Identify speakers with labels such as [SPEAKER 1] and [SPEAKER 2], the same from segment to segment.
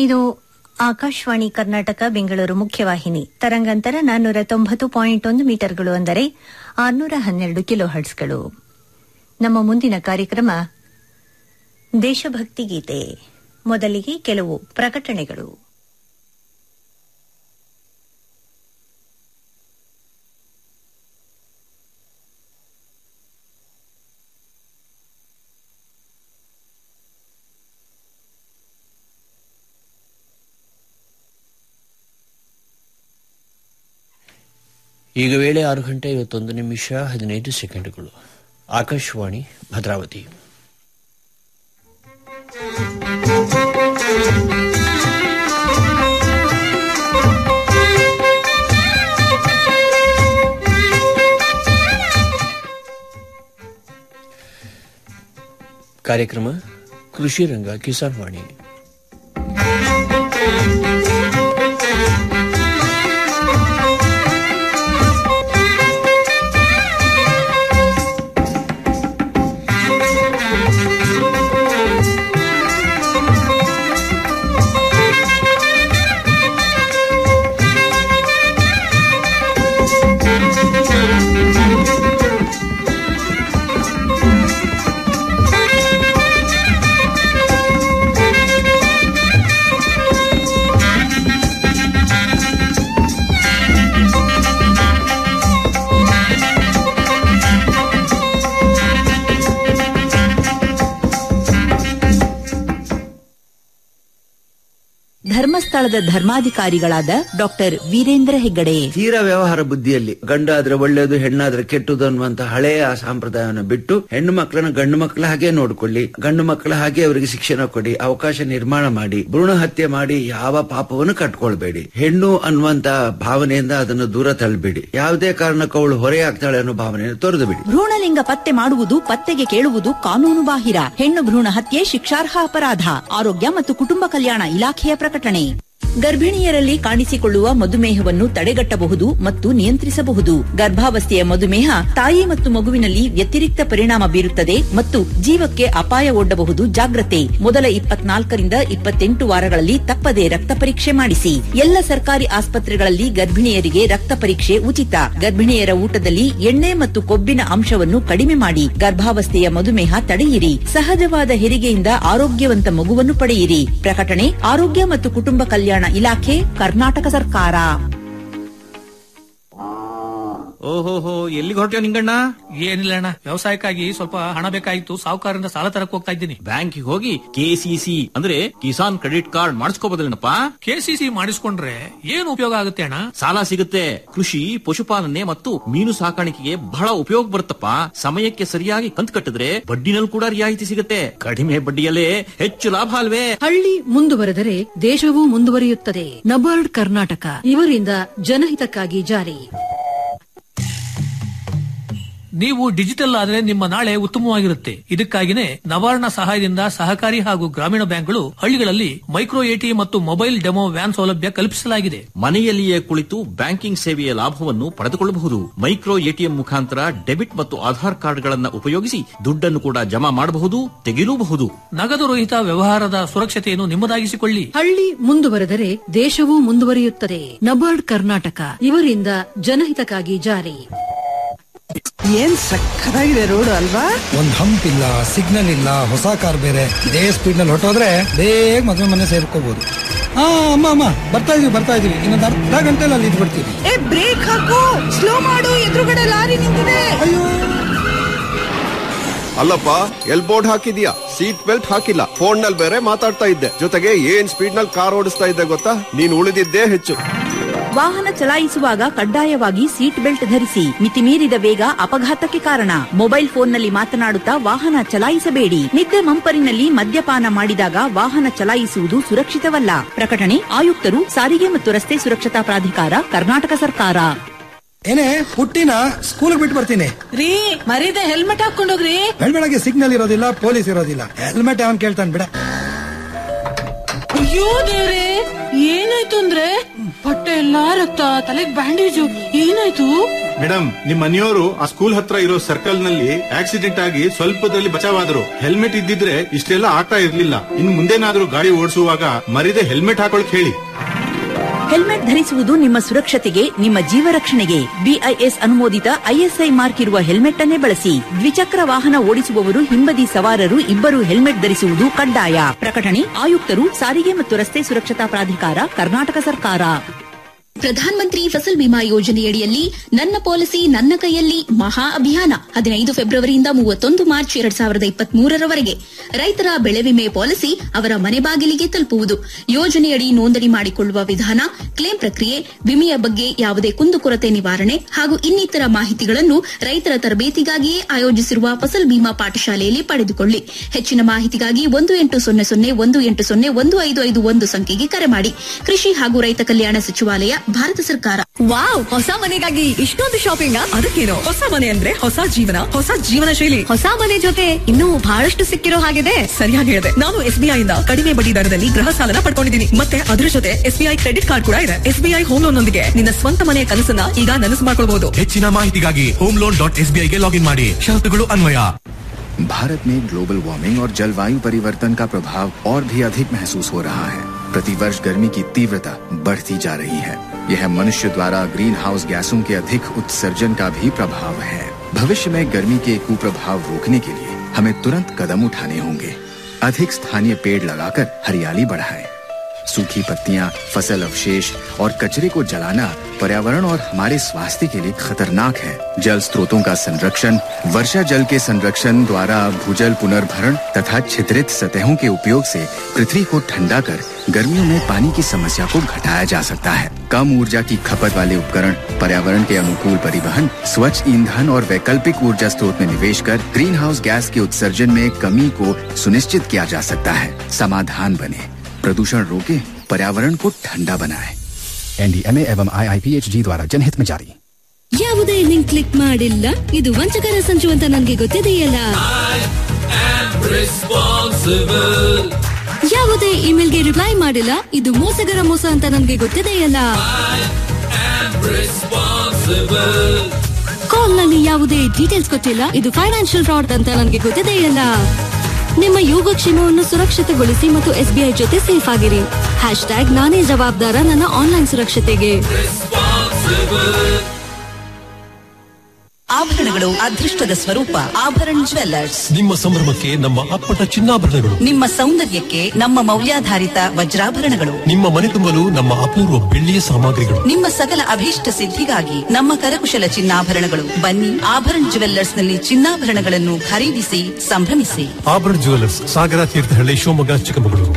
[SPEAKER 1] ಇದು ಆಕಾಶವಾಣಿ ಕರ್ನಾಟಕ ಬೆಂಗಳೂರು ಮುಖ್ಯವಾಹಿನಿ ತರಂಗಾಂತರ ನಾನ್ನೂರ ತೊಂಬತ್ತು ಪಾಯಿಂಟ್ ಒಂದು ಮೀಟರ್ಗಳು ಅಂದರೆ ಆರುನೂರ ಹನ್ನೆರಡು ಕಿಲೋ ಹರ್ಟ್ಸ್ಗಳು ನಮ್ಮ ಮುಂದಿನ ಕಾರ್ಯಕ್ರಮ ದೇಶಭಕ್ತಿ ಗೀತೆ ಮೊದಲಿಗೆ ಕೆಲವು ಪ್ರಕಟಣೆಗಳು
[SPEAKER 2] ಈಗ ವೇಳೆ ಆರು ಗಂಟೆ ಐವತ್ತೊಂದು ನಿಮಿಷ ಹದಿನೈದು ಸೆಕೆಂಡ್ಗಳು ಆಕಾಶವಾಣಿ ಭದ್ರಾವತಿ ಕಾರ್ಯಕ್ರಮ ಕೃಷಿ ರಂಗ ಕಿಸಾನ್ ವಾಣಿ
[SPEAKER 3] ಧರ್ಮಸ್ಥಳದ ಧರ್ಮಾಧಿಕಾರಿಗಳಾದ ಡಾಕ್ಟರ್ ವೀರೇಂದ್ರ ಹೆಗ್ಗಡೆ
[SPEAKER 4] ತೀರ ವ್ಯವಹಾರ ಬುದ್ಧಿಯಲ್ಲಿ ಗಂಡಾದ್ರೆ ಒಳ್ಳೇದು ಹೆಣ್ಣಾದ್ರೆ ಕೆಟ್ಟದು ಅನ್ನುವಂತ ಹಳೆಯ ಆ ಸಂಪ್ರದಾಯವನ್ನು ಬಿಟ್ಟು ಹೆಣ್ಣು ಮಕ್ಕಳನ್ನ ಗಂಡು ಮಕ್ಕಳ ಹಾಗೆ ನೋಡ್ಕೊಳ್ಳಿ ಗಂಡು ಮಕ್ಕಳ ಹಾಗೆ ಅವರಿಗೆ ಶಿಕ್ಷಣ ಕೊಡಿ ಅವಕಾಶ ನಿರ್ಮಾಣ ಮಾಡಿ ಭ್ರೂಣ ಹತ್ಯೆ ಮಾಡಿ ಯಾವ ಪಾಪವನ್ನು ಕಟ್ಕೊಳ್ಬೇಡಿ ಹೆಣ್ಣು ಅನ್ನುವಂತ ಭಾವನೆಯಿಂದ ಅದನ್ನು ದೂರ ತಳ್ಳಬೇಡಿ ಯಾವುದೇ ಕಾರಣಕ್ಕೂ ಅವಳು ಹೊರೆಯಾಗ್ತಾಳೆ ಅನ್ನೋ ಭಾವನೆಯನ್ನು ತೊರೆದು ಬಿಡಿ
[SPEAKER 3] ಭ್ರೂಣಲಿಂಗ ಪತ್ತೆ ಮಾಡುವುದು ಪತ್ತೆಗೆ ಕೇಳುವುದು ಕಾನೂನು ಬಾಹಿರ ಹೆಣ್ಣು ಭ್ರೂಣ ಹತ್ಯೆ ಶಿಕ್ಷಾರ್ಹ ಅಪರಾಧ ಆರೋಗ್ಯ ಮತ್ತು ಕುಟುಂಬ ಕಲ್ಯಾಣ ಇಲಾಖೆಯ ಪ್ರಕಟಣೆ ಗರ್ಭಿಣಿಯರಲ್ಲಿ ಕಾಣಿಸಿಕೊಳ್ಳುವ ಮಧುಮೇಹವನ್ನು ತಡೆಗಟ್ಟಬಹುದು ಮತ್ತು ನಿಯಂತ್ರಿಸಬಹುದು ಗರ್ಭಾವಸ್ಥೆಯ ಮಧುಮೇಹ ತಾಯಿ ಮತ್ತು ಮಗುವಿನಲ್ಲಿ ವ್ಯತಿರಿಕ್ತ ಪರಿಣಾಮ ಬೀರುತ್ತದೆ ಮತ್ತು ಜೀವಕ್ಕೆ ಅಪಾಯ ಒಡ್ಡಬಹುದು ಜಾಗ್ರತೆ ಮೊದಲ ಇಪ್ಪತ್ನಾಲ್ಕರಿಂದ ಇಪ್ಪತ್ತೆಂಟು ವಾರಗಳಲ್ಲಿ ತಪ್ಪದೆ ರಕ್ತ ಪರೀಕ್ಷೆ ಮಾಡಿಸಿ ಎಲ್ಲ ಸರ್ಕಾರಿ ಆಸ್ಪತ್ರೆಗಳಲ್ಲಿ ಗರ್ಭಿಣಿಯರಿಗೆ ರಕ್ತ ಪರೀಕ್ಷೆ ಉಚಿತ ಗರ್ಭಿಣಿಯರ ಊಟದಲ್ಲಿ ಎಣ್ಣೆ ಮತ್ತು ಕೊಬ್ಬಿನ ಅಂಶವನ್ನು ಕಡಿಮೆ ಮಾಡಿ ಗರ್ಭಾವಸ್ಥೆಯ ಮಧುಮೇಹ ತಡೆಯಿರಿ ಸಹಜವಾದ ಹೆರಿಗೆಯಿಂದ ಆರೋಗ್ಯವಂತ ಮಗುವನ್ನು ಪಡೆಯಿರಿ ಪ್ರಕಟಣೆ ಆರೋಗ್ಯ ಮತ್ತು ಕುಟುಂಬ ಕಲ್ಯಾಣ ಇಲಾಖೆ ಕರ್ನಾಟಕ ಸರ್ಕಾರ
[SPEAKER 5] ಓಹೋಹೋ ಎಲ್ಲಿಗೆ ಹೊರಟ್ಯೋ ನಿಂಗಣ್ಣ
[SPEAKER 6] ಏನಿಲ್ಲ ಅಣ್ಣ ವ್ಯವಸಾಯಕ್ಕಾಗಿ ಸ್ವಲ್ಪ ಹಣ ಬೇಕಾಗಿತ್ತು ಸಾಹುಕಾರರಿಂದ ಸಾಲ ತರಕ್ ಹೋಗ್ತಾ ಇದ್ದೀನಿ
[SPEAKER 5] ಬ್ಯಾಂಕಿಗೆ ಹೋಗಿ ಕೆಸಿಸಿ ಅಂದ್ರೆ ಕಿಸಾನ್ ಕ್ರೆಡಿಟ್ ಕಾರ್ಡ್ ಮಾಡಿಸ್ಕೋಬೋದಲ್ಲೇನಪ್ಪ
[SPEAKER 6] ಕೆಸಿಸಿ ಮಾಡಿಸ್ಕೊಂಡ್ರೆ ಏನ್ ಉಪಯೋಗ ಆಗುತ್ತೆ ಅಣ್ಣ
[SPEAKER 5] ಸಾಲ ಸಿಗುತ್ತೆ ಕೃಷಿ ಪಶುಪಾಲನೆ ಮತ್ತು ಮೀನು ಸಾಕಾಣಿಕೆಗೆ ಬಹಳ ಉಪಯೋಗ ಬರುತ್ತಪ್ಪ ಸಮಯಕ್ಕೆ ಸರಿಯಾಗಿ ಕಂತು ಕಟ್ಟಿದ್ರೆ ಬಡ್ಡಿನಲ್ಲಿ ಕೂಡ ರಿಯಾಯಿತಿ ಸಿಗುತ್ತೆ ಕಡಿಮೆ ಬಡ್ಡಿಯಲ್ಲೇ ಹೆಚ್ಚು ಲಾಭ ಅಲ್ವೇ
[SPEAKER 7] ಹಳ್ಳಿ ಮುಂದುವರೆದರೆ ದೇಶವೂ ಮುಂದುವರಿಯುತ್ತದೆ ನಬಾರ್ಡ್ ಕರ್ನಾಟಕ ಇವರಿಂದ ಜನಹಿತಕ್ಕಾಗಿ ಜಾರಿ
[SPEAKER 6] ನೀವು ಡಿಜಿಟಲ್ ಆದ್ರೆ ನಿಮ್ಮ ನಾಳೆ ಉತ್ತಮವಾಗಿರುತ್ತೆ ಇದಕ್ಕಾಗಿನೇ ನವಾರ್ಣ ಸಹಾಯದಿಂದ ಸಹಕಾರಿ ಹಾಗೂ ಗ್ರಾಮೀಣ ಬ್ಯಾಂಕ್ಗಳು ಹಳ್ಳಿಗಳಲ್ಲಿ ಮೈಕ್ರೋ ಎಟಿ ಮತ್ತು ಮೊಬೈಲ್ ಡೆಮೋ ವ್ಯಾನ್ ಸೌಲಭ್ಯ ಕಲ್ಪಿಸಲಾಗಿದೆ
[SPEAKER 5] ಮನೆಯಲ್ಲಿಯೇ ಕುಳಿತು ಬ್ಯಾಂಕಿಂಗ್ ಸೇವೆಯ ಲಾಭವನ್ನು ಪಡೆದುಕೊಳ್ಳಬಹುದು ಮೈಕ್ರೋ ಎಟಿಎಂ ಮುಖಾಂತರ ಡೆಬಿಟ್ ಮತ್ತು ಆಧಾರ್ ಕಾರ್ಡ್ಗಳನ್ನು ಉಪಯೋಗಿಸಿ ದುಡ್ಡನ್ನು ಕೂಡ ಜಮಾ ಮಾಡಬಹುದು ತೆಗೆಯಲೂಬಹುದು
[SPEAKER 6] ನಗದು ರಹಿತ ವ್ಯವಹಾರದ ಸುರಕ್ಷತೆಯನ್ನು ನಿಮ್ಮದಾಗಿಸಿಕೊಳ್ಳಿ
[SPEAKER 7] ಹಳ್ಳಿ ಮುಂದುವರೆದರೆ ದೇಶವೂ ಮುಂದುವರಿಯುತ್ತದೆ ನಬಾರ್ಡ್ ಕರ್ನಾಟಕ ಇವರಿಂದ ಜನಹಿತಕ್ಕಾಗಿ ಜಾರಿ
[SPEAKER 8] ಏನ್ ಸಕ್ಕತ್ತಾಗಿದೆ ರೋಡ್ ಅಲ್ವಾ
[SPEAKER 9] ಒಂದ್ ಹಂಪ್ ಇಲ್ಲ ಸಿಗ್ನಲ್ ಇಲ್ಲ ಹೊಸ ಕಾರ್ ಬೇರೆ ಇದೇ ಸ್ಪೀಡ್ ನಲ್ಲಿ ಹೊಟ್ಟೋದ್ರೆ ಬೇಗ ಮದುವೆ ಮನೆ ಸೇರ್ಕೋಬಹುದು ಹಾ ಅಮ್ಮ ಅಮ್ಮ ಬರ್ತಾ ಇದೀವಿ ಬರ್ತಾ ಇದೀವಿ ಇನ್ನೊಂದು ಅರ್ಧ ಗಂಟೆಲಿ ಅಲ್ಲಿ ಇದ್ಬಿಡ್ತೀವಿ
[SPEAKER 8] ಏ ಬ್ರೇಕ್ ಹಾಕು ಸ್ಲೋ ಮಾಡು ಎದುರುಗಡೆ ಲಾರಿ ನಿಂತಿದೆ
[SPEAKER 9] ಅಯ್ಯೋ
[SPEAKER 10] ಅಲ್ಲಪ್ಪ ಎಲ್ ಬೋರ್ಡ್ ಹಾಕಿದ್ಯಾ ಸೀಟ್ ಬೆಲ್ಟ್ ಹಾಕಿಲ್ಲ ಫೋನ್ ನಲ್ಲಿ ಬೇರೆ ಮಾತಾಡ್ತಾ ಇದ್ದೆ ಜೊತೆಗೆ ಏನ್ ಸ್ಪೀಡ್ ನಲ್ಲಿ ಕಾರ್ ಓಡಿಸ್ತಾ ಇದ್ದೆ ಗೊತ್ತಾ ನೀನ್ ಉಳಿದಿದ್ದೇ ಹೆಚ್ಚು
[SPEAKER 3] ವಾಹನ ಚಲಾಯಿಸುವಾಗ ಕಡ್ಡಾಯವಾಗಿ ಸೀಟ್ ಬೆಲ್ಟ್ ಧರಿಸಿ ಮಿತಿಮೀರಿದ ವೇಗ ಅಪಘಾತಕ್ಕೆ ಕಾರಣ ಮೊಬೈಲ್ ಫೋನ್ನಲ್ಲಿ ಮಾತನಾಡುತ್ತಾ ವಾಹನ ಚಲಾಯಿಸಬೇಡಿ ನಿದ್ದೆ ಮಂಪರಿನಲ್ಲಿ ಮದ್ಯಪಾನ ಮಾಡಿದಾಗ ವಾಹನ ಚಲಾಯಿಸುವುದು ಸುರಕ್ಷಿತವಲ್ಲ ಪ್ರಕಟಣೆ ಆಯುಕ್ತರು ಸಾರಿಗೆ ಮತ್ತು ರಸ್ತೆ ಸುರಕ್ಷತಾ ಪ್ರಾಧಿಕಾರ ಕರ್ನಾಟಕ ಸರ್ಕಾರ
[SPEAKER 9] ಏನೇ ಪುಟ್ಟಿನ ಸ್ಕೂಲ್ ಬಿಟ್ಟು ಬರ್ತೀನಿ
[SPEAKER 8] ರೀ ಮರೀದೆ ಹೆಲ್ಮೆಟ್ ಹಾಕೊಂಡೋಗ್ರಿ
[SPEAKER 9] ಬೆಳಗ್ಗೆ ಸಿಗ್ನಲ್ ಇರೋದಿಲ್ಲ ಪೊಲೀಸ್ ಇರೋದಿಲ್ಲ ಹೆಲ್ಮೆಟ್ ಅವನ್ ಕೇಳ್ತಾನೆ ಬಿಡ
[SPEAKER 8] ಅಯ್ಯೋ ದೇವ್ರೆ ಏನಾಯ್ತು ಅಂದ್ರೆ ಹೊಟ್ಟೆ ಎಲ್ಲಾ ರಕ್ತ ತಲೆಗ್ ಬ್ಯಾಂಡೇಜು ಏನಾಯ್ತು
[SPEAKER 11] ಮೇಡಮ್ ನಿಮ್ ಮನೆಯವರು ಆ ಸ್ಕೂಲ್ ಹತ್ರ ಇರೋ ಸರ್ಕಲ್ ನಲ್ಲಿ ಆಕ್ಸಿಡೆಂಟ್ ಆಗಿ ಸ್ವಲ್ಪದಲ್ಲಿ ಬಚಾವಾದ್ರು ಹೆಲ್ಮೆಟ್ ಇದ್ದಿದ್ರೆ ಇಷ್ಟೆಲ್ಲ ಆಗ್ತಾ ಇರ್ಲಿಲ್ಲ ಇನ್ ಮುಂದೇನಾದ್ರೂ ಗಾಡಿ ಓಡಿಸುವಾಗ ಮರಿದೆ ಹೆಲ್ಮೆಟ್ ಹಾಕೊಳಕ್ ಹೇಳಿ
[SPEAKER 3] ಹೆಲ್ಮೆಟ್ ಧರಿಸುವುದು ನಿಮ್ಮ ಸುರಕ್ಷತೆಗೆ ನಿಮ್ಮ ಜೀವ ರಕ್ಷಣೆಗೆ ಬಿಐಎಸ್ ಅನುಮೋದಿತ ಐಎಸ್ಐ ಮಾರ್ಕ್ ಇರುವ ಹೆಲ್ಮೆಟ್ ಅನ್ನೇ ಬಳಸಿ ದ್ವಿಚಕ್ರ ವಾಹನ ಓಡಿಸುವವರು ಹಿಂಬದಿ ಸವಾರರು ಇಬ್ಬರು ಹೆಲ್ಮೆಟ್ ಧರಿಸುವುದು ಕಡ್ಡಾಯ ಪ್ರಕಟಣೆ ಆಯುಕ್ತರು ಸಾರಿಗೆ ಮತ್ತು ರಸ್ತೆ ಸುರಕ್ಷತಾ ಪ್ರಾಧಿಕಾರ ಕರ್ನಾಟಕ ಸರ್ಕಾರ
[SPEAKER 12] ಪ್ರಧಾನ ಮಂತ್ರಿ ಫಸಲ್ ಬಿಮಾ ಯೋಜನೆಯಡಿಯಲ್ಲಿ ನನ್ನ ಪಾಲಿಸಿ ನನ್ನ ಕೈಯಲ್ಲಿ ಮಹಾ ಅಭಿಯಾನ ಹದಿನೈದು ಫೆಬ್ರವರಿಯಿಂದ ಮೂವತ್ತೊಂದು ಮಾರ್ಚ್ ಎರಡ್ ಸಾವಿರದ ಇಪ್ಪತ್ತ್ ಮೂರರವರೆಗೆ ರೈತರ ಬೆಳೆ ವಿಮೆ ಪಾಲಿಸಿ ಅವರ ಮನೆ ಬಾಗಿಲಿಗೆ ತಲುಪುವುದು ಯೋಜನೆಯಡಿ ನೋಂದಣಿ ಮಾಡಿಕೊಳ್ಳುವ ವಿಧಾನ ಕ್ಲೇಮ್ ಪ್ರಕ್ರಿಯೆ ವಿಮೆಯ ಬಗ್ಗೆ ಯಾವುದೇ ಕುಂದುಕೊರತೆ ನಿವಾರಣೆ ಹಾಗೂ ಇನ್ನಿತರ ಮಾಹಿತಿಗಳನ್ನು ರೈತರ ತರಬೇತಿಗಾಗಿಯೇ ಆಯೋಜಿಸಿರುವ ಫಸಲ್ ಬಿಮಾ ಪಾಠಶಾಲೆಯಲ್ಲಿ ಪಡೆದುಕೊಳ್ಳಿ ಹೆಚ್ಚಿನ ಮಾಹಿತಿಗಾಗಿ ಒಂದು ಎಂಟು ಸೊನ್ನೆ ಸೊನ್ನೆ ಒಂದು ಎಂಟು ಸೊನ್ನೆ ಒಂದು ಐದು ಐದು ಒಂದು ಸಂಖ್ಯೆಗೆ ಕರೆ ಮಾಡಿ ಕೃಷಿ ಹಾಗೂ ರೈತ ಕಲ್ಯಾಣ ಸಚಿವಾಲಯ ಭಾರತ ಸರ್ಕಾರ
[SPEAKER 13] ವಾವ್ ಹೊಸ ಮನೆಗಾಗಿ ಇಷ್ಟೊಂದು ಶಾಪಿಂಗ್ ಅದಕ್ಕೇನು ಹೊಸ ಮನೆ ಅಂದ್ರೆ ಹೊಸ ಜೀವನ ಹೊಸ ಜೀವನ ಶೈಲಿ ಹೊಸ ಮನೆ ಜೊತೆ ಇನ್ನೂ ಬಹಳಷ್ಟು ಸಿಕ್ಕಿರೋ ಹಾಗಿದೆ ಸರಿಯಾಗಿ ಹೇಳಿದೆ ನಾನು ಎಸ್ಬಿಐ ಇಂದ ಕಡಿಮೆ ಬಡ್ಡಿ ದರದಲ್ಲಿ ಗೃಹ ಸಾಲನ ಪಡ್ಕೊಂಡಿದ್ದೀನಿ ಮತ್ತೆ ಅದರ ಜೊತೆ ಎಸ್ಬಿಐ ಕ್ರೆಡಿಟ್ ಕಾರ್ಡ್ ಕೂಡ ಇದೆ ಎಸ್ಬಿಐ ಹೋಮ್ ಲೋನ್ ನೊಂದಿಗೆ ನಿನ್ನ ಸ್ವಂತ ಮನೆಯ ಕನಸನ್ನ ಈಗ ನನಸು ಮಾಡ್ಕೊಳ್ಬಹುದು
[SPEAKER 14] ಹೆಚ್ಚಿನ ಮಾಹಿತಿಗಾಗಿ ಹೋಮ್ ಲೋನ್ ಡಾಟ್ ಎಸ್ಬಿಐಗೆ ಲಾಗಿನ್ ಮಾಡಿ ಷರತ್ತುಗಳು ಅನ್ವಯ
[SPEAKER 15] भारत में ग्लोबल वार्मिंग और जलवायु परिवर्तन का प्रभाव और भी अधिक महसूस हो रहा है प्रतिवर्ष गर्मी की तीव्रता बढ़ती जा रही है यह मनुष्य द्वारा ग्रीन हाउस गैसों के अधिक उत्सर्जन का भी प्रभाव है भविष्य में गर्मी के कुप्रभाव रोकने के लिए हमें तुरंत कदम उठाने होंगे अधिक स्थानीय पेड़ लगाकर हरियाली बढ़ाएं सूखी पत्तियां फसल अवशेष और कचरे को जलाना पर्यावरण और हमारे स्वास्थ्य के लिए खतरनाक है जल स्रोतों का संरक्षण वर्षा जल के संरक्षण द्वारा भूजल पुनर्भरण तथा छिद्रित सतहों के उपयोग से पृथ्वी को ठंडा कर गर्मियों में पानी की समस्या को घटाया जा सकता है कम ऊर्जा की खपत वाले उपकरण पर्यावरण के अनुकूल परिवहन स्वच्छ ईंधन और वैकल्पिक ऊर्जा स्रोत में निवेश कर ग्रीन हाउस गैस के उत्सर्जन में कमी को सुनिश्चित किया जा सकता है समाधान बने प्रदूषण रोके पर्यावरण को ठंडा बनाए
[SPEAKER 16] एनडीएमए एवं आईआईपीएचजी द्वारा जनहित में जारी
[SPEAKER 17] ಯಾವುದೇ ಲಿಂಕ್ ಕ್ಲಿಕ್ ಮಾಡಿಲ್ಲ ಇದು ವಂಚಕರ ಸಂಚು ಅಂತ ನನಗೆ ಗೊತ್ತಿದೆಯಲ್ಲ ಯಾವುದೇ ಇಮೇಲ್ಗೆ ರಿಪ್ಲೈ ಮಾಡಿಲ್ಲ ಇದು ಮೋಸಗರ ಮೋಸ ಅಂತ ನನಗೆ ಗೊತ್ತಿದೆಯಲ್ಲ ಕಾಲ್ ನಲ್ಲಿ ಯಾವುದೇ ಡೀಟೇಲ್ಸ್ ಕೊಟ್ಟಿಲ್ಲ ಇದು ಫೈನಾನ್ಷಿಯಲ್ ಫ್ರಾಡ್ ಅಂತ ನನಗೆ ಗೊತ್ತಿದೆಯಲ್ಲ ನಿಮ್ಮ ಯೋಗಕ್ಷೇಮವನ್ನು ಸುರಕ್ಷಿತಗೊಳಿಸಿ ಮತ್ತು ಎಸ್ಬಿಐ ಜೊತೆ ಸೇಫ್ ಆಗಿರಿ ಹ್ಯಾಶ್ ಟ್ಯಾಗ್ ನಾನೇ ಜವಾಬ್ದಾರ ನನ್ನ ಆನ್ಲೈನ್ ಸುರಕ್ಷತೆಗೆ
[SPEAKER 3] ಆಭರಣಗಳು ಅದೃಷ್ಟದ ಸ್ವರೂಪ ಆಭರಣ ಜ್ವೆಲ್ಲರ್ಸ್
[SPEAKER 14] ನಿಮ್ಮ ಸಂಭ್ರಮಕ್ಕೆ ನಮ್ಮ ಅಪ್ಪಟ ಚಿನ್ನಾಭರಣಗಳು
[SPEAKER 3] ನಿಮ್ಮ ಸೌಂದರ್ಯಕ್ಕೆ ನಮ್ಮ ಮೌಲ್ಯಾಧಾರಿತ ವಜ್ರಾಭರಣಗಳು
[SPEAKER 14] ನಿಮ್ಮ ಮನೆ ತುಂಬಲು ನಮ್ಮ ಅಪೂರ್ವ ಬೆಳ್ಳಿಯ ಸಾಮಗ್ರಿಗಳು
[SPEAKER 3] ನಿಮ್ಮ ಸಕಲ ಅಭೀಷ್ಟ ಸಿದ್ಧಿಗಾಗಿ ನಮ್ಮ ಕರಕುಶಲ ಚಿನ್ನಾಭರಣಗಳು ಬನ್ನಿ ಆಭರಣ ಜ್ಯುವೆಲ್ಲರ್ಸ್ ನಲ್ಲಿ ಚಿನ್ನಾಭರಣಗಳನ್ನು ಖರೀದಿಸಿ ಸಂಭ್ರಮಿಸಿ
[SPEAKER 14] ಆಭರಣ ಜ್ಯುವೆಲರ್ಸ್ ಸಾಗರ ತೀರ್ಥಹಳ್ಳಿ ಶಿವಮೊಗ್ಗ ಚಿಕ್ಕಮಗಳೂರು